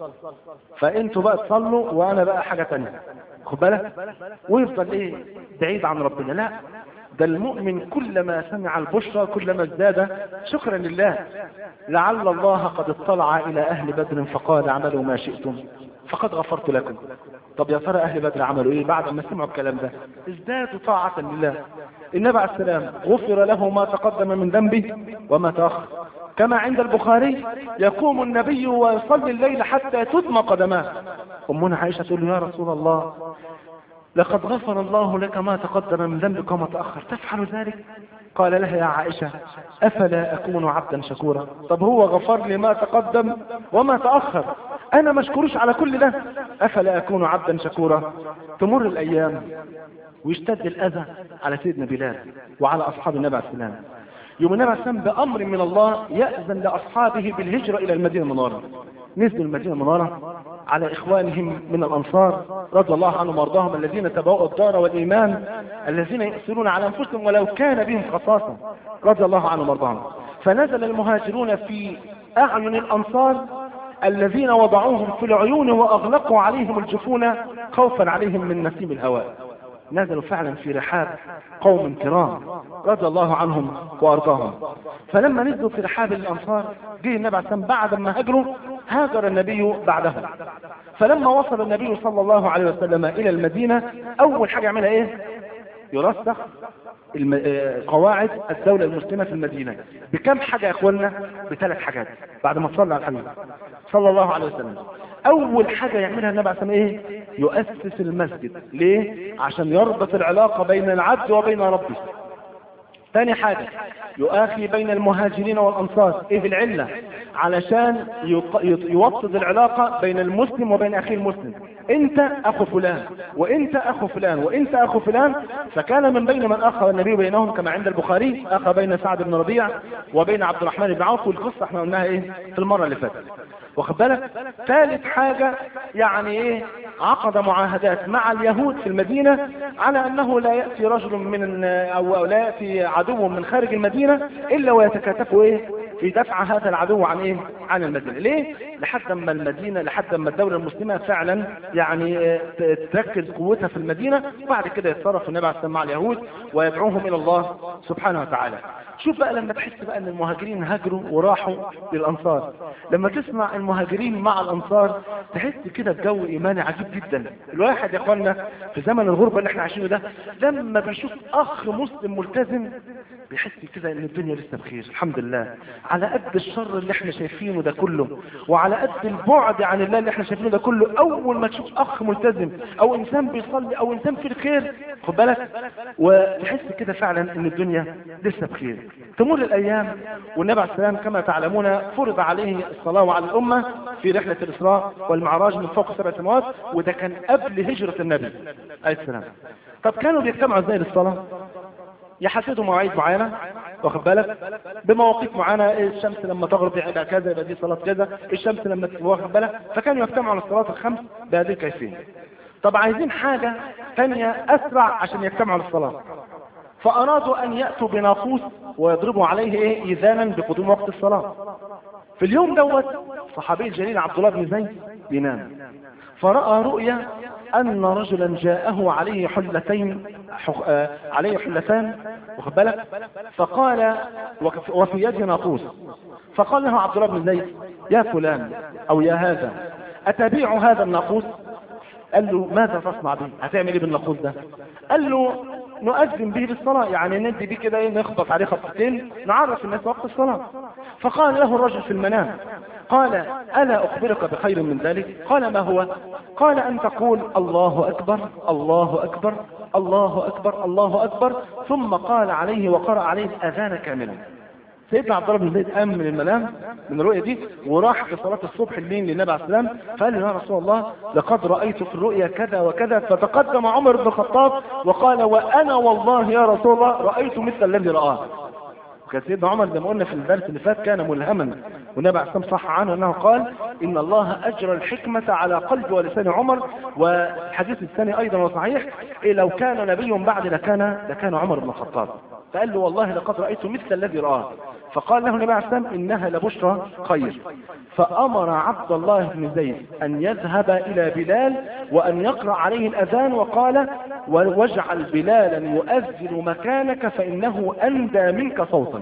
فانتوا بقى تصلوا وانا بقى حاجة تانية خد بالك ويفضل ايه بعيد عن ربنا لا ده المؤمن كلما سمع البشرى كلما ازداد شكرا لله لعل الله قد اطلع الى اهل بدر فقال اعملوا ما شئتم فقد غفرت لكم طب يا ترى اهل بدر عملوا ايه بعد ما سمعوا الكلام ده ازدادوا طاعة لله النبي عليه السلام غفر له ما تقدم من ذنبه وما تأخر كما عند البخاري يقوم النبي ويصلي الليل حتى تدمى قدماه أمنا عائشة تقول له يا رسول الله لقد غفر الله لك ما تقدم من ذنبك وما تأخر تفعل ذلك قال لها يا عائشة أفلا أكون عبدا شكورا طب هو غفر لي ما تقدم وما تأخر أنا مشكورش على كل ده أفلا أكون عبدا شكورا تمر الأيام ويشتد الأذى على سيدنا بلال وعلى أصحاب النبي عليه السلام يوم النبي عليه السلام بأمر من الله يأذن لأصحابه بالهجرة إلى المدينة المنورة نزلوا المدينة المنورة على إخوانهم من الأنصار رضي الله عنهم وارضاهم الذين تبوأوا الدار والإيمان الذين يؤثرون على أنفسهم ولو كان بهم خصاصة رضي الله عنهم وارضاهم فنزل المهاجرون في أعين الأنصار الذين وضعوهم في العيون وأغلقوا عليهم الجفون خوفا عليهم من نسيم الهواء نزلوا فعلا في رحاب قوم كرام رضي الله عنهم وارضاهم فلما نزلوا في رحاب الانصار جه النبي عليه السلام بعد ما هاجروا هاجر النبي بعدهم فلما وصل النبي صلى الله عليه وسلم الى المدينة اول حاجة يعملها ايه يرسخ الم... قواعد الدولة المسلمة في المدينة بكم حاجة يا اخوانا بثلاث حاجات بعد ما صلى على الحبيب صلى الله عليه وسلم اول حاجة يعملها النبي عليه ايه يؤسس المسجد ليه عشان يربط العلاقة بين العبد وبين ربه ثاني حاجة يؤاخي بين المهاجرين والأنصار ايه العلة علشان يوطد العلاقة بين المسلم وبين أخيه المسلم انت أخو فلان وانت أخو فلان وانت أخو فلان فكان من بين من أخى النبي بينهم كما عند البخاري أخى بين سعد بن ربيع وبين عبد الرحمن بن عوف والقصة احنا قلناها ايه في المرة اللي فاتت واخد بالك ثالث حاجة يعني ايه عقد معاهدات مع اليهود في المدينة على انه لا يأتي رجل من او لا يأتي عدو من خارج المدينة الا ويتكاتفوا ايه في دفع هذا العدو عن ايه عن المدينة ليه لحد ما المدينة لحد ما الدولة المسلمة فعلا يعني آه، ت- تركز قوتها في المدينة وبعد كده يتصرف النبي عليه السلام مع اليهود ويدعوهم إلى الله سبحانه وتعالى شوف بقى لما تحس بقى ان المهاجرين هاجروا وراحوا للأنصار لما تسمع المهاجرين مع الأنصار تحس كده بجو إيماني عجيب جدا الواحد يا اخوانا في زمن الغربة اللي احنا عايشينه ده لما بيشوف أخ مسلم ملتزم بيحس كده ان الدنيا لسه بخير الحمد لله على قد الشر اللي احنا شايفينه ده كله وعلى قد البعد عن الله اللي احنا شايفينه ده كله اول ما تشوف اخ ملتزم او انسان بيصلي او انسان في الخير خد بالك وتحس كده فعلا ان الدنيا لسه بخير تمر الايام والنبي عليه السلام كما تعلمون فرض عليه الصلاه وعلى الامه في رحله الاسراء والمعراج من فوق سبع سماوات وده كان قبل هجره النبي عليه السلام طب كانوا بيجتمعوا ازاي للصلاه يحددوا مواعيد معينة واخد بالك بمواقيت معينة الشمس لما تغرب يبقى كذا يبقى دي صلاة كذا الشمس لما ت- واخد بالك فكانوا يجتمعوا على الصلاة الخمس بهذه الكيفية طب عايزين حاجة ثانية أسرع عشان يجتمعوا للصلاة فأرادوا أن يأتوا بناقوس ويضربوا عليه إيه إذانا بقدوم وقت الصلاة في اليوم دوت صحابي الجليل عبد الله بن زيد ينام فرأى رؤيا أن رجلا جاءه عليه حلتين حخ... آه عليه حلتان واخد بالك فقال وك- وفي يده ناقوس فقال له عبد الله بن زيد يا فلان أو يا هذا أتبيع هذا الناقوس قال له ماذا تصنع به هتعمل ايه بالناقوس ده قال له نؤذن به للصلاة يعني ندي بيه كده ايه نخبط عليه خبطتين نعرف الناس وقت الصلاة فقال له الرجل في المنام قال ألا أخبرك بخير من ذلك قال ما هو قال أن تقول الله أكبر الله أكبر الله أكبر الله أكبر ثم قال عليه وقرأ عليه الأذان كاملا سيدنا عبد الله بن زيد قام من المنام من الرؤيا دي وراح في صلاة الصبح اللين للنبي عليه السلام فقال له يا رسول الله لقد رأيت في الرؤيا كذا وكذا فتقدم عمر بن الخطاب وقال وأنا والله يا رسول الله رأيت مثل الذي رآه وكان سيدنا عمر زي ما قلنا في الدرس اللي فات كان ملهما والنبي عليه السلام صح عنه انه قال ان الله اجرى الحكمة على قلب ولسان عمر والحديث الثاني ايضا وصحيح إيه لو كان نبي بعد لكان لكان عمر بن الخطاب فقال له والله لقد رأيت مثل الذي رآه فقال له النبي عليه السلام انها لبشرى خير فامر عبد الله بن زيد ان يذهب الى بلال وان يقرأ عليه الاذان وقال واجعل بلالا يؤذن مكانك فانه اندى منك صوتا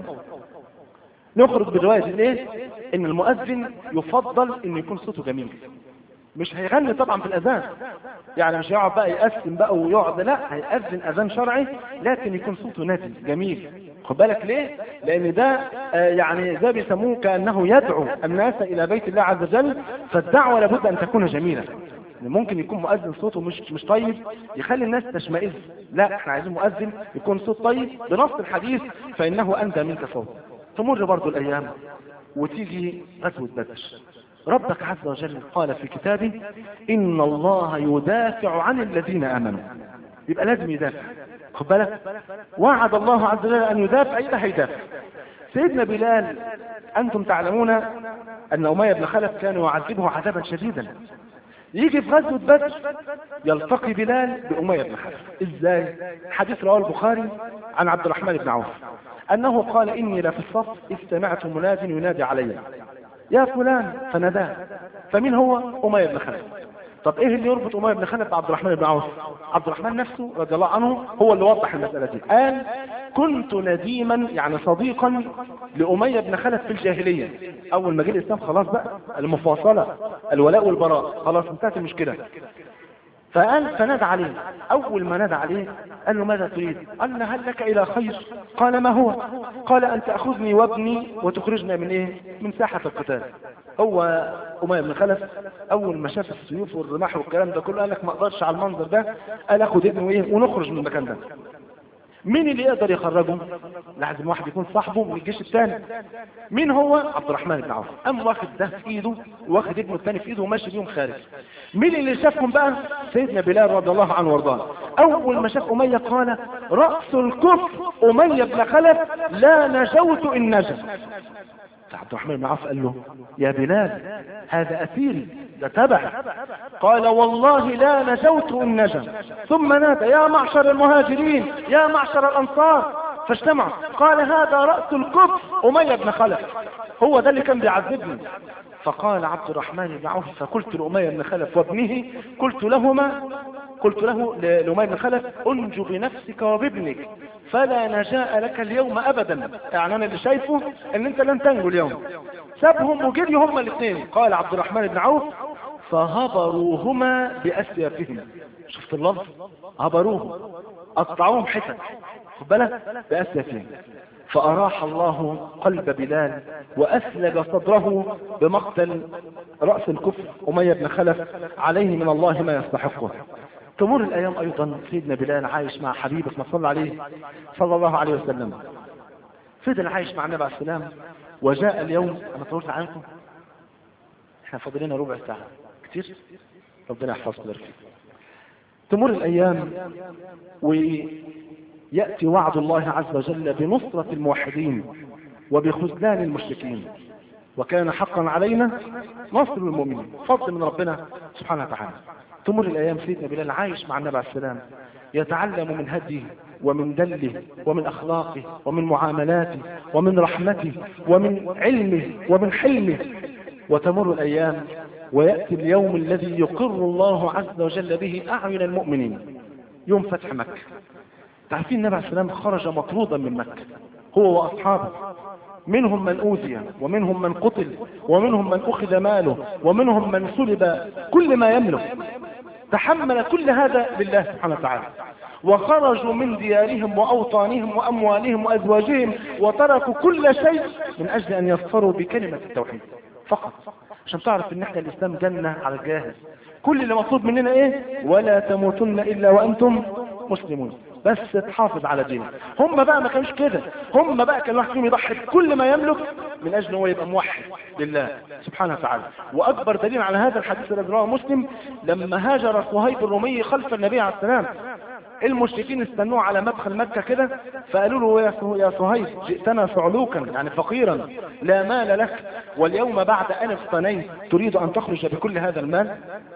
نخرج برواية الايه ان المؤذن يفضل ان يكون صوته جميل مش هيغني طبعا في الاذان يعني مش هيقعد بقى يقسم بقى ويقعد لا هيأذن اذان شرعي لكن يكون صوته نادي جميل خد بالك ليه لان ده آه يعني ده بيسموه كانه يدعو الناس الى بيت الله عز وجل فالدعوه لابد ان تكون جميله ممكن يكون مؤذن صوته مش مش طيب يخلي الناس تشمئز لا احنا عايزين مؤذن يكون صوت طيب بنص الحديث فانه اندى منك صوت تمر برضو الايام وتيجي غزوه بدر ربك عز وجل قال في كتابه ان الله يدافع عن الذين امنوا يبقى لازم يدافع خد بالك وعد الله عز وجل ان يدافع يبقى هيدافع سيدنا بلال انتم تعلمون ان اميه بن خلف كان يعذبه عذابا شديدا يجي في غزوة بدر يلتقي بلال بأمية بن خلف ازاي حديث رواه البخاري عن عبد الرحمن بن عوف انه قال اني لفي الصف اذ سمعت مناد ينادي علي يا فلان فناداه فمين هو أمية بن خلف طب ايه اللي يربط أمية بن خلف بعبد الرحمن بن عوف عبد الرحمن نفسه رضي الله عنه هو اللي وضح المسألة دي قال كنت نديما يعني صديقا لأمية بن خلف في الجاهلية اول ما جه الاسلام خلاص بقى المفاصلة الولاء والبراء خلاص انتهت المشكلة فقال فنادى عليه اول ما نادى عليه قال له ماذا تريد قال له هل لك الى خير قال ما هو قال ان تأخذني وابني وتخرجنا من ايه من ساحة القتال هو أمية بن خلف اول ما شاف السيوف والرماح والكلام ده كله قال لك ما اقدرش على المنظر ده قال اخد ابني وايه ونخرج من المكان ده مين اللي يقدر يخرجه لازم واحد يكون صاحبه من الجيش الثاني مين هو عبد الرحمن بن عوف قام واخد ده في ايده واخد ابنه الثاني في ايده وماشي بيهم خارج مين اللي شافهم بقى سيدنا بلال رضي الله عنه وارضاه اول ما شاف اميه قال راس الكفر اميه بن خلف لا نجوت ان نجا عبد الرحمن بن عوف قال له يا بلال هذا أسيري ده تبع قال والله لا نجوت إن نجا ثم نادى يا معشر المهاجرين يا معشر الأنصار فاجتمعوا قال هذا رأس الكفر أمية بن خلف هو ده اللي كان بيعذبني فقال عبد الرحمن بن عوف فقلت لأمية بن خلف وابنه قلت لهما قلت له لأمية بن خلف انجو بنفسك وبابنك فلا نجاء لك اليوم أبدا يعني أنا اللي شايفه أن أنت لن تنجو اليوم سابهم وجري هما الاثنين قال عبد الرحمن بن عوف فهبروهما بأسيافهم شفت اللفظ هبروهم قطعوهم حتت خد بالك بأسيافهم فأراح الله قلب بلال وأسلج صدره بمقتل رأس الكفر أمية بن خلف عليه من الله ما يستحقه تمر الأيام أيضا سيدنا بلال عايش مع حبيبه ما صلى عليه صلى الله عليه وسلم فضل عايش مع النبي عليه السلام وجاء اليوم أنا طولت عنكم احنا فاضلين ربع ساعة كتير ربنا يحفظكم ويبارك تمر الأيام ويأتي وعد الله عز وجل بنصرة الموحدين وبخذلان المشركين وكان حقا علينا نصر المؤمنين فضل من ربنا سبحانه وتعالى تمر الأيام سيدنا بلال عايش مع النبي عليه السلام يتعلم من هديه ومن دله ومن أخلاقه ومن معاملاته ومن رحمته ومن علمه ومن حلمه وتمر الأيام ويأتي اليوم الذي يقر الله عز وجل به أعين المؤمنين يوم فتح مكة تعرفين النبي عليه السلام خرج مطرودا من مكة هو وأصحابه منهم من أوذي ومنهم من قتل ومنهم من أخذ ماله ومنهم من سلب كل ما يملك تحمل كل هذا لله سبحانه وتعالى وخرجوا من ديارهم وأوطانهم وأموالهم وأزواجهم وتركوا كل شيء من أجل أن يظفروا بكلمة التوحيد فقط عشان تعرف ان احنا الاسلام جنة على الجاهز كل اللي مطلوب مننا ايه ولا تموتن الا وانتم مسلمون بس تحافظ على دينك هم بقى ما كانوش كده هم بقى كان واحد فيهم يضحي بكل ما يملك من اجل هو يبقى موحد لله سبحانه وتعالى واكبر دليل على هذا الحديث الذي رواه مسلم لما هاجر صهيب الرومي خلف النبي عليه السلام المشركين استنوه على مدخل مكة كده فقالوا له يا صهيب جئتنا صعلوكا يعني فقيرا لا مال لك واليوم بعد أن افتنيت تريد أن تخرج بكل هذا المال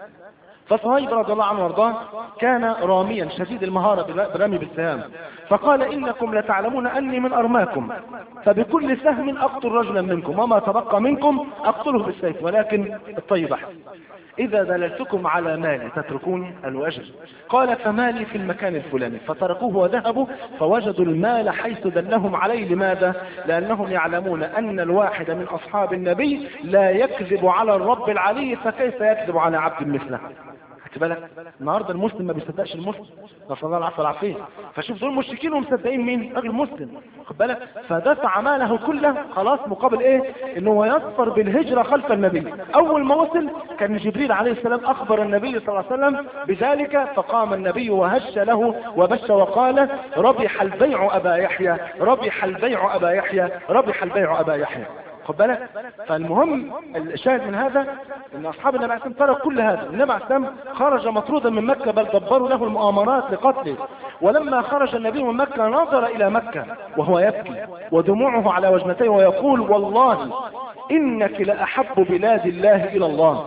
فصهيب رضي الله عنه وارضاه كان راميا شديد المهارة برمي بالسهام فقال إنكم لتعلمون أني من أرماكم فبكل سهم أقتل رجلا منكم وما تبقى منكم أقتله بالسيف ولكن الطيب أحسن إذا دللتكم على مالي تتركوني الوجه قال فمالي في المكان الفلاني فتركوه وذهبوا فوجدوا المال حيث دلهم عليه لماذا لأنهم يعلمون أن الواحد من أصحاب النبي لا يكذب على الرب العلي فكيف يكذب على عبد مثله خدت بالك النهارده المسلم ما بيصدقش المسلم نسال الله العفو والعافيه فشوف دول مشركين ومصدقين مين راجل مسلم خد بالك فدفع ماله كله خلاص مقابل ايه ان هو يظفر بالهجره خلف النبي اول ما وصل كان جبريل عليه السلام اخبر النبي صلى الله عليه وسلم بذلك فقام النبي وهش له وبش وقال ربح البيع ابا يحيى ربح البيع ابا يحيى ربح البيع ابا يحيى خد بالك فالمهم الشاهد من هذا ان اصحاب النبي عليه الصلاه ترك كل هذا النبي عليه الصلاه خرج مطرودا من مكه بل دبروا له المؤامرات لقتله ولما خرج النبي من مكه نظر الى مكه وهو يبكي ودموعه على وجنتيه ويقول والله انك لاحب بلاد الله الى الله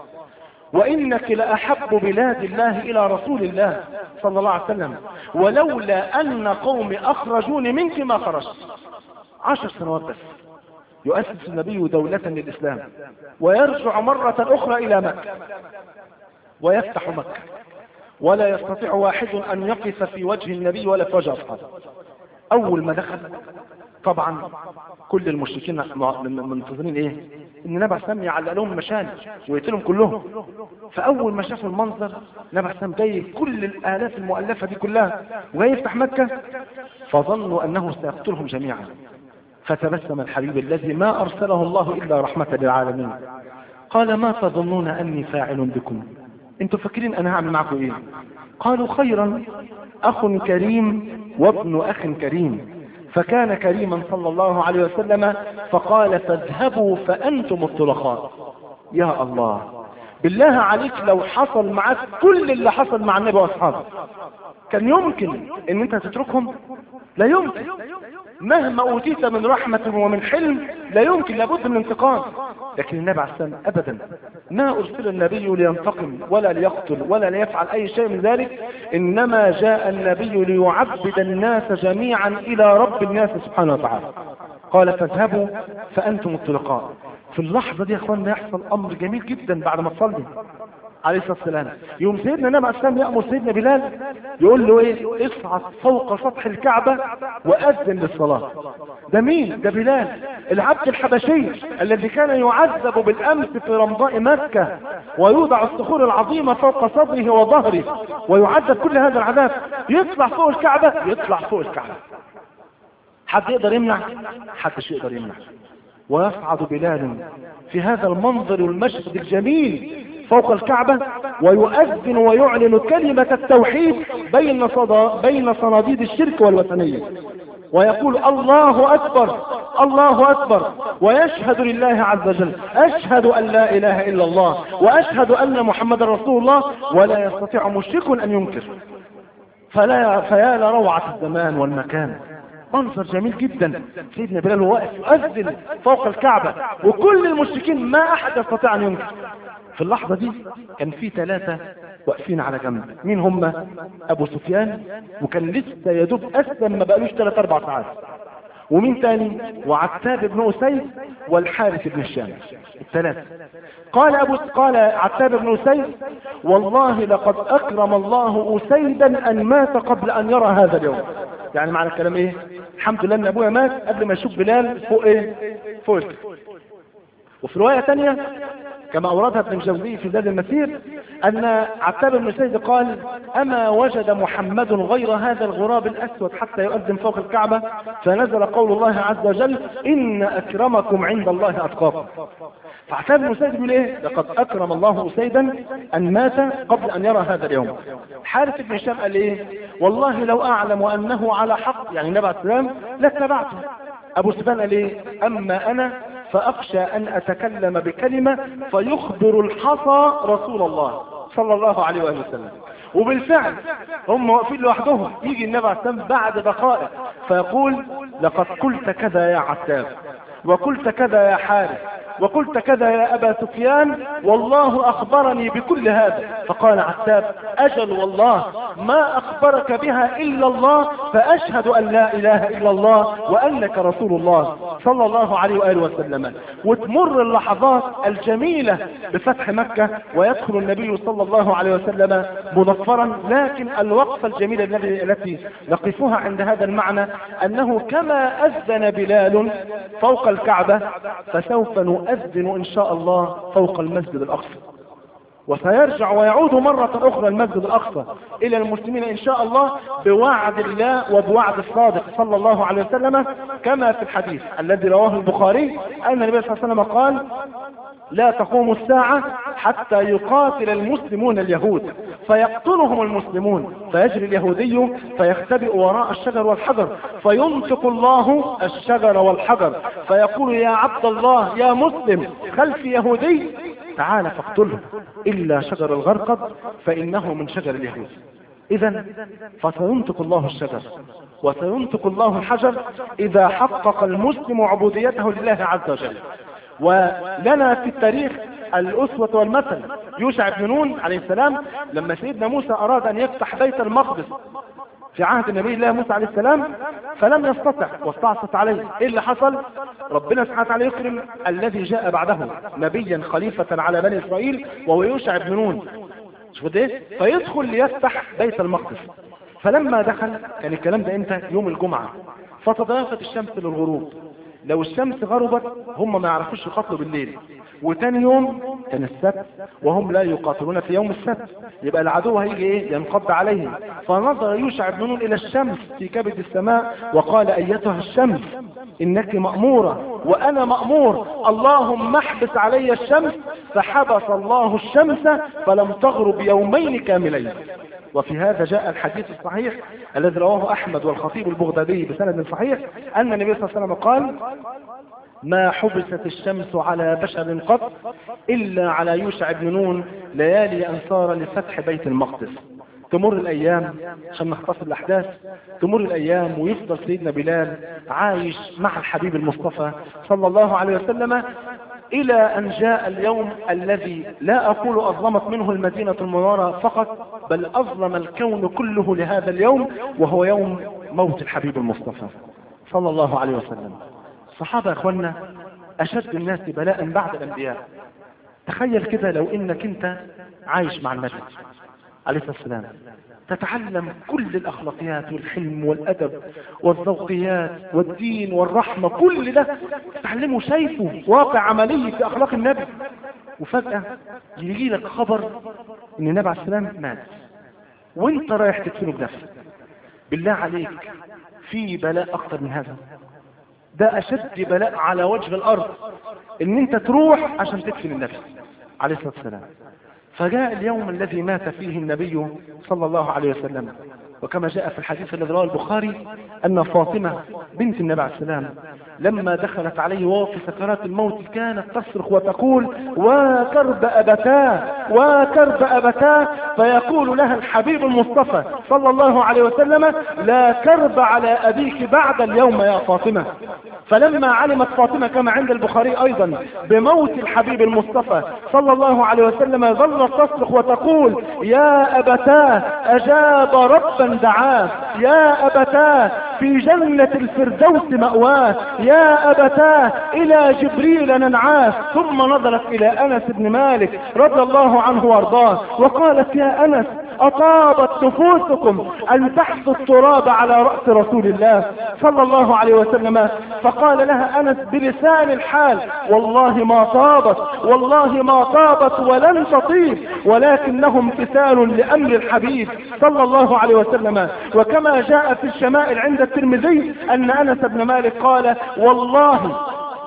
وإنك لأحب بلاد الله إلى رسول الله صلى الله عليه وسلم ولولا أن قومي أخرجوني منك ما خرجت عشر سنوات بس يؤسس النبي دولة للإسلام ويرجع مرة أخرى إلى مكة ويفتح مكة ولا يستطيع واحد أن يقف في وجه النبي ولا في وجه أصحابه أول ما دخل طبعا كل المشركين منتظرين ايه ان النبي عليه يعلق لهم مشان ويقتلهم كلهم فاول ما شافوا المنظر النبي عليه جاي كل الالاف المؤلفه دي كلها وجاي يفتح مكه فظنوا انه سيقتلهم جميعا فتبسم الحبيب الذي ما أرسله الله إلا رحمة للعالمين قال ما تظنون أني فاعل بكم انتوا فاكرين أنا هعمل معكم إيه قالوا خيرا أخ كريم وابن أخ كريم فكان كريما صلى الله عليه وسلم فقال فاذهبوا فأنتم الطلقاء يا الله بالله عليك لو حصل معك كل اللي حصل مع النبي واصحابه كان يمكن ان انت تتركهم لا يمكن مهما اوتيت من رحمة ومن حلم لا يمكن لابد من انتقام لكن النبي عليه السلام ابدا ما ارسل النبي لينتقم ولا ليقتل ولا ليفعل اي شيء من ذلك انما جاء النبي ليعبد الناس جميعا الى رب الناس سبحانه وتعالى قال فاذهبوا فانتم الطلقاء في اللحظة دي يا اخواننا يحصل امر جميل جدا بعد ما تصلي عليه الصلاة والسلام يوم سيدنا النبي عليه السلام يأمر سيدنا بلال يقول له ايه اصعد فوق سطح الكعبة وأذن للصلاة ده مين ده بلال العبد الحبشي الذي كان يعذب بالأمس في رمضاء مكة ويوضع الصخور العظيمة فوق صدره وظهره ويعذب كل هذا العذاب يطلع فوق الكعبة يطلع فوق الكعبة حد يقدر يمنع حدش يقدر يمنع ويصعد بلال في هذا المنظر والمشهد الجميل فوق الكعبة ويؤذن ويعلن كلمة التوحيد بين صدا بين صناديد الشرك والوثنية ويقول الله أكبر الله أكبر ويشهد لله عز وجل أشهد أن لا إله إلا الله وأشهد أن محمد رسول الله ولا يستطيع مشرك أن ينكر فلا فيا لروعة الزمان والمكان منظر جميل جدا سيدنا بلال هو واقف يؤذن فوق الكعبة وكل المشركين ما أحد يستطيع أن ينكر في اللحظة دي كان في ثلاثة واقفين على جنب مين هم أبو سفيان وكان لسه يدوب أسلم ما بقالوش ثلاث أربع ساعات ومين تاني وعتاب بن أسيد والحارث بن الشام الثلاثة قال أبو قال عتاب بن أسيد والله لقد أكرم الله أسيدا أن مات قبل أن يرى هذا اليوم يعني معنى الكلام ايه الحمد لله ان ابويا مات قبل ما يشوف بلال فوق ايه فوق الكعبة. وفي رواية تانية كما أوردها ابن الجوزي في زاد المسير أن عتاب بن سيد قال أما وجد محمد غير هذا الغراب الأسود حتى يؤذن فوق الكعبة فنزل قول الله عز وجل إن أكرمكم عند الله أتقاكم فعتاب بن سيد بيقول إيه لقد أكرم الله أسيدا أن مات قبل أن يرى هذا اليوم حارث بن هشام قال إيه والله لو أعلم أنه على حق يعني النبي عليه السلام لاتبعته أبو سفيان قال إيه أما أنا فأخشى أن أتكلم بكلمة فيخبر الحصى رسول الله صلى الله عليه وآله وسلم وبالفعل هم واقفين لوحدهم يجي النبي عليه السلام بعد دقائق فيقول لقد قلت كذا يا عتاب وقلت كذا يا حارث وقلت كذا يا أبا سفيان والله أخبرني بكل هذا فقال عتاب أجل والله ما أخبرك بها إلا الله فأشهد أن لا إله إلا الله وأنك رسول الله صلى الله عليه وآله وسلم وتمر اللحظات الجميلة بفتح مكة ويدخل النبي صلى الله عليه وسلم مظفرا لكن الوقفة الجميلة التي التي نقفها عند هذا المعنى أنه كما أذن بلال فوق الكعبة فسوف نؤذن إن شاء الله فوق المسجد الأقصى وسيرجع ويعود مرة أخرى المسجد الأقصى إلى المسلمين إن شاء الله بوعد الله وبوعد الصادق صلى الله عليه وسلم كما في الحديث الذي رواه البخاري أن النبي صلى الله عليه وسلم قال لا تقوم الساعة حتى يقاتل المسلمون اليهود فيقتلهم المسلمون فيجري اليهودي فيختبئ وراء الشجر والحجر فينطق الله الشجر والحجر فيقول يا عبد الله يا مسلم خلف يهودي تعال فاقتله إلا شجر الغرقد فإنه من شجر اليهود إذا فسينطق الله الشجر وسينطق الله الحجر إذا حقق المسلم عبوديته لله عز وجل ولنا في التاريخ الأسوة والمثل يوشع بن نون عليه السلام لما سيدنا موسى أراد أن يفتح بيت المقدس في عهد النبي الله موسى عليه السلام فلم يستطع واستعصت عليه ايه اللي حصل ربنا سبحانه وتعالى يكرم الذي جاء بعده نبيا خليفة على بني اسرائيل وهو يوشع بن نون شوف ده فيدخل ليفتح بيت المقدس فلما دخل كان الكلام ده امتى يوم الجمعة فتضافت الشمس للغروب لو الشمس غربت هم ما يعرفوش يقاتلوا بالليل وتاني يوم كان السبت وهم لا يقاتلون في يوم السبت يبقى العدو هيجي ايه ينقض عليهم فنظر يوشع بن نون الى الشمس في كبد السماء وقال ايتها الشمس انك مأمورة وانا مأمور اللهم احبس علي الشمس فحبس الله الشمس فلم تغرب يومين كاملين وفي هذا جاء الحديث الصحيح الذي رواه أحمد والخطيب البغدادي بسند صحيح أن النبي صلى الله عليه وسلم قال ما حبست الشمس على بشر قط إلا على يوشع بن نون ليالي أنصار لفتح بيت المقدس تمر الايام عشان نختصر الاحداث تمر الايام ويفضل سيدنا بلال عايش مع الحبيب المصطفى صلى الله عليه وسلم الى ان جاء اليوم الذي لا اقول اظلمت منه المدينة المنورة فقط بل اظلم الكون كله لهذا اليوم وهو يوم موت الحبيب المصطفى صلى الله عليه وسلم الصحابة يا اخوانا اشد الناس بلاء بعد الانبياء تخيل كده لو انك انت عايش مع النبي عليه الصلاة والسلام تتعلم كل الأخلاقيات والحلم والأدب والذوقيات والدين والرحمة كل ده تتعلمه شايفه واقع عملي في أخلاق النبي وفجأة يجي لك خبر إن النبي عليه السلام مات وانت رايح تدفنه بنفسك بالله عليك في بلاء أكتر من هذا ده أشد بلاء على وجه الأرض إن أنت تروح عشان تدفن النبي عليه الصلاة والسلام فجاء اليوم الذي مات فيه النبي صلى الله عليه وسلم وكما جاء في الحديث الذي رواه البخاري أن فاطمة بنت النبي عليه السلام لما دخلت عليه وهو في سكرات الموت كانت تصرخ وتقول وكرب أبتاه وكرب أبتاه فيقول لها الحبيب المصطفى صلى الله عليه وسلم لا كرب على أبيك بعد اليوم يا فاطمة فلما علمت فاطمة كما عند البخاري أيضا بموت الحبيب المصطفى صلى الله عليه وسلم ظلت تصرخ وتقول يا أبتاه أجاب ربا دعاه يا أبتاه في جنة الفردوس مأواه يا أبتاه إلى جبريل ننعاه ثم نظرت إلى أنس بن مالك رضي الله عنه وارضاه وقالت يا أنس أطابت نفوسكم أن تحثوا التراب على رأس رسول الله صلى الله عليه وسلم فقال لها أنس بلسان الحال والله ما طابت والله ما طابت ولن تطيب ولكنهم امتثال لأمر الحبيب صلى الله عليه وسلم وكما جاء في الشمائل عند الترمذي أن أنس بن مالك قال والله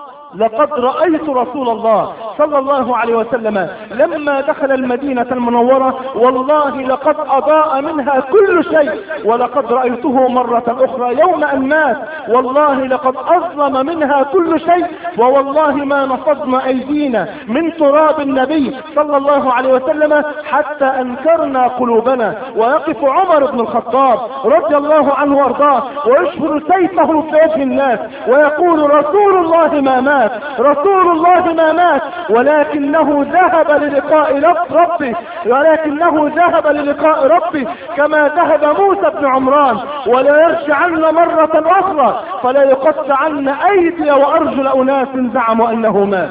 لقد رأيت رسول الله صلى الله عليه وسلم لما دخل المدينة المنورة والله لقد أضاء منها كل شيء ولقد رأيته مرة أخرى يوم أن مات والله لقد أظلم منها كل شيء ووالله ما نفضنا أيدينا من تراب النبي صلى الله عليه وسلم حتى أنكرنا قلوبنا ويقف عمر بن الخطاب رضي الله عنه وارضاه ويشهر سيفه في وجه الناس ويقول رسول الله ما مات رسول الله ما مات ولكنه ذهب للقاء ربه ولكنه ذهب للقاء ربه كما ذهب موسى بن عمران ولا يرجعن مرة أخرى فلا يقطعن أيدي وأرجل أناس زعموا أنه مات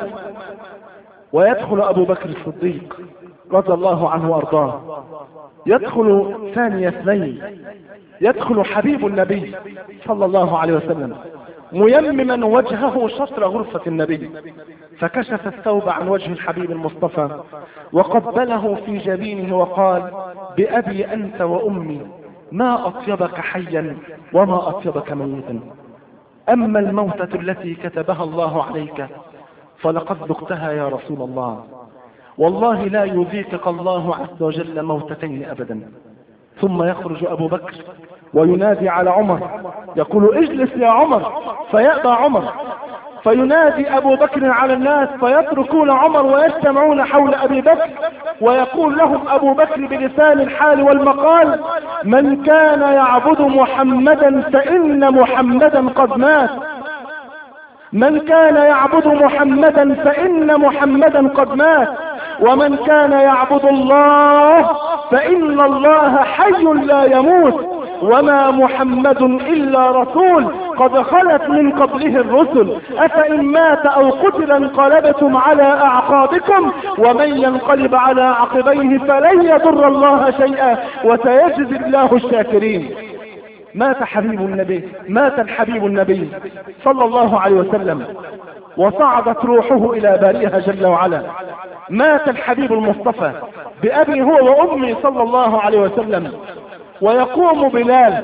ويدخل أبو بكر الصديق رضي الله عنه وأرضاه يدخل ثاني اثنين يدخل حبيب النبي صلى الله عليه وسلم ميمما وجهه شطر غرفة النبي فكشف الثوب عن وجه الحبيب المصطفى وقبله في جبينه وقال بأبي أنت وأمي ما أطيبك حيا وما أطيبك ميتا أما الموتة التي كتبها الله عليك فلقد ذقتها يا رسول الله والله لا يذيقك الله عز وجل موتتين أبدا ثم يخرج أبو بكر وينادي على عمر يقول اجلس يا عمر فيأبى عمر فينادي أبو بكر على الناس فيتركون عمر ويجتمعون حول أبي بكر ويقول لهم أبو بكر بلسان الحال والمقال من كان يعبد محمدا فإن محمدا قد مات من كان يعبد محمدا فإن محمدا قد مات ومن كان يعبد الله فإن الله حي لا يموت وما محمد إلا رسول قد خلت من قبله الرسل أفإن مات أو قتل انقلبتم على أعقابكم ومن ينقلب على عقبيه فلن يضر الله شيئا وسيجزي الله الشاكرين مات حبيب النبي مات الحبيب النبي صلى الله عليه وسلم وصعدت روحه إلى بارئها جل وعلا مات الحبيب المصطفى بأبي هو وأمي صلى الله عليه وسلم ويقوم بلال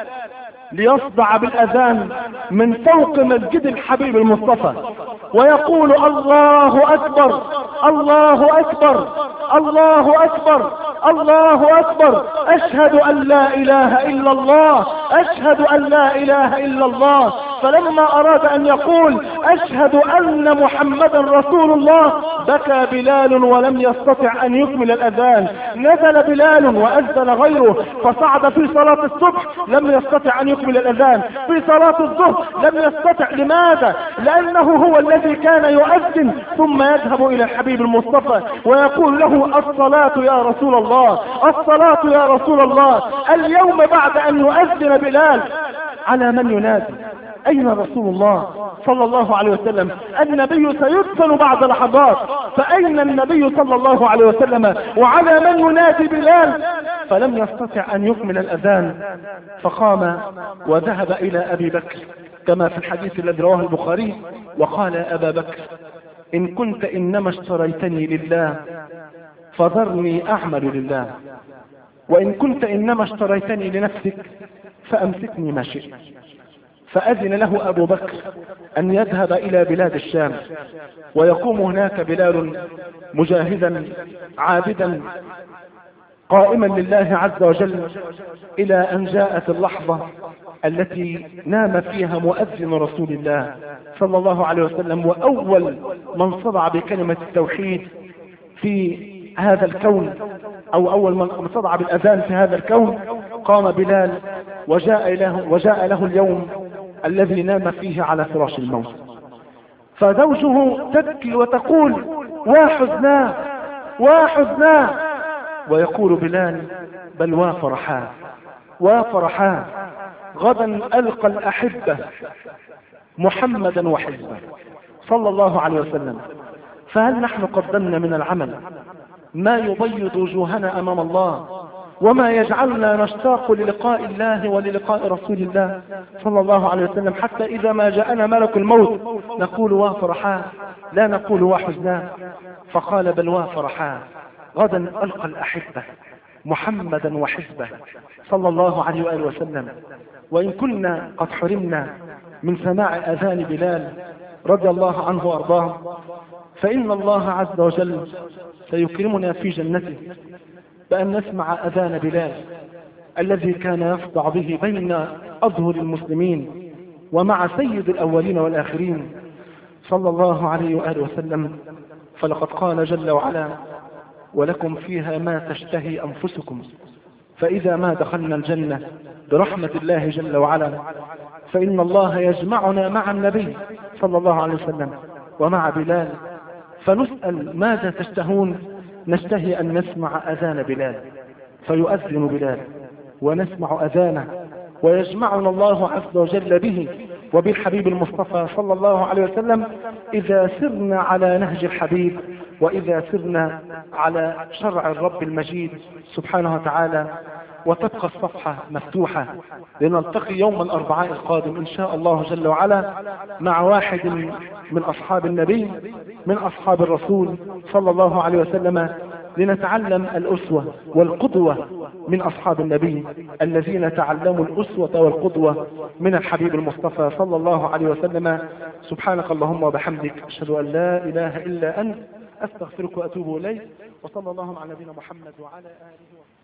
ليصدع بالأذان من فوق مسجد الحبيب المصطفى ويقول الله أكبر الله أكبر الله أكبر الله أكبر أشهد أن لا إله إلا الله أشهد أن لا إله إلا الله فلما أراد أن يقول أشهد أن محمدا رسول الله بكى بلال ولم يستطع أن يكمل الأذان نزل بلال وأذن غيره فصعد في صلاة الصبح لم يستطع أن يكمل الأذان في صلاة الظهر لم يستطع لماذا لأنه هو الذي كان يؤذن ثم يذهب إلى الحبيب المصطفى ويقول له الصلاة يا رسول الله الصلاة يا رسول الله اليوم بعد أن يؤذن بلال على من ينادي أين رسول الله صلى الله عليه وسلم النبي سيدفن بعد لحظات فأين النبي صلى الله عليه وسلم وعلى من ينادي بلال فلم يستطع أن يكمل الأذان فقام وذهب إلى أبي بكر كما في الحديث الذي رواه البخاري وقال أبا بكر إن كنت إنما اشتريتني لله فذرني أعمل لله وإن كنت إنما اشتريتني لنفسك فأمسكني ما شئت فأذن له أبو بكر أن يذهب إلى بلاد الشام ويقوم هناك بلال مجاهدا عابدا قائما لله عز وجل إلى أن جاءت اللحظة التي نام فيها مؤذن رسول الله صلى الله عليه وسلم وأول من صدع بكلمة التوحيد في هذا الكون أو أول من صدع بالأذان في هذا الكون قام بلال وجاء له, وجاء له اليوم الذي نام فيه على فراش الموت فزوجه تبكي وتقول وحزناه وحزناه ويقول بلال بل وافرحاه وافرحاه غدا ألقى الأحبة محمدا وحزبه صلى الله عليه وسلم فهل نحن قدمنا من العمل ما يبيض وجوهنا أمام الله وما يجعلنا نشتاق للقاء الله وللقاء رسول الله صلى الله عليه وسلم حتى إذا ما جاءنا ملك الموت نقول وافرحاه لا نقول وحزناه فقال بل وافرحاه غدا ألقى الأحبة محمدا وحزبه صلى الله عليه وآله وسلم وإن كنا قد حرمنا من سماع أذان بلال رضي الله عنه وأرضاه فإن الله عز وجل سيكرمنا في جنته بأن نسمع أذان بلال الذي كان يفضع به بين أظهر المسلمين ومع سيد الأولين والآخرين صلى الله عليه وآله وسلم فلقد قال جل وعلا ولكم فيها ما تشتهي أنفسكم فإذا ما دخلنا الجنة برحمة الله جل وعلا فإن الله يجمعنا مع النبي صلى الله عليه وسلم ومع بلال فنسأل ماذا تشتهون نشتهي أن نسمع أذان بلال فيؤذن بلال ونسمع أذانه ويجمعنا الله عز وجل به وبالحبيب المصطفى صلى الله عليه وسلم إذا سرنا على نهج الحبيب وإذا سرنا على شرع الرب المجيد سبحانه وتعالى وتبقى الصفحة مفتوحة لنلتقي يوم الأربعاء القادم إن شاء الله جل وعلا مع واحد من أصحاب النبي من أصحاب الرسول صلى الله عليه وسلم لنتعلم الأسوة والقدوة من أصحاب النبي الذين تعلموا الأسوة والقدوة من الحبيب المصطفى صلى الله عليه وسلم سبحانك اللهم وبحمدك أشهد أن لا إله إلا أنت أستغفرك وأتوب إليك وصلى الله على نبينا محمد وعلى آله وصحبه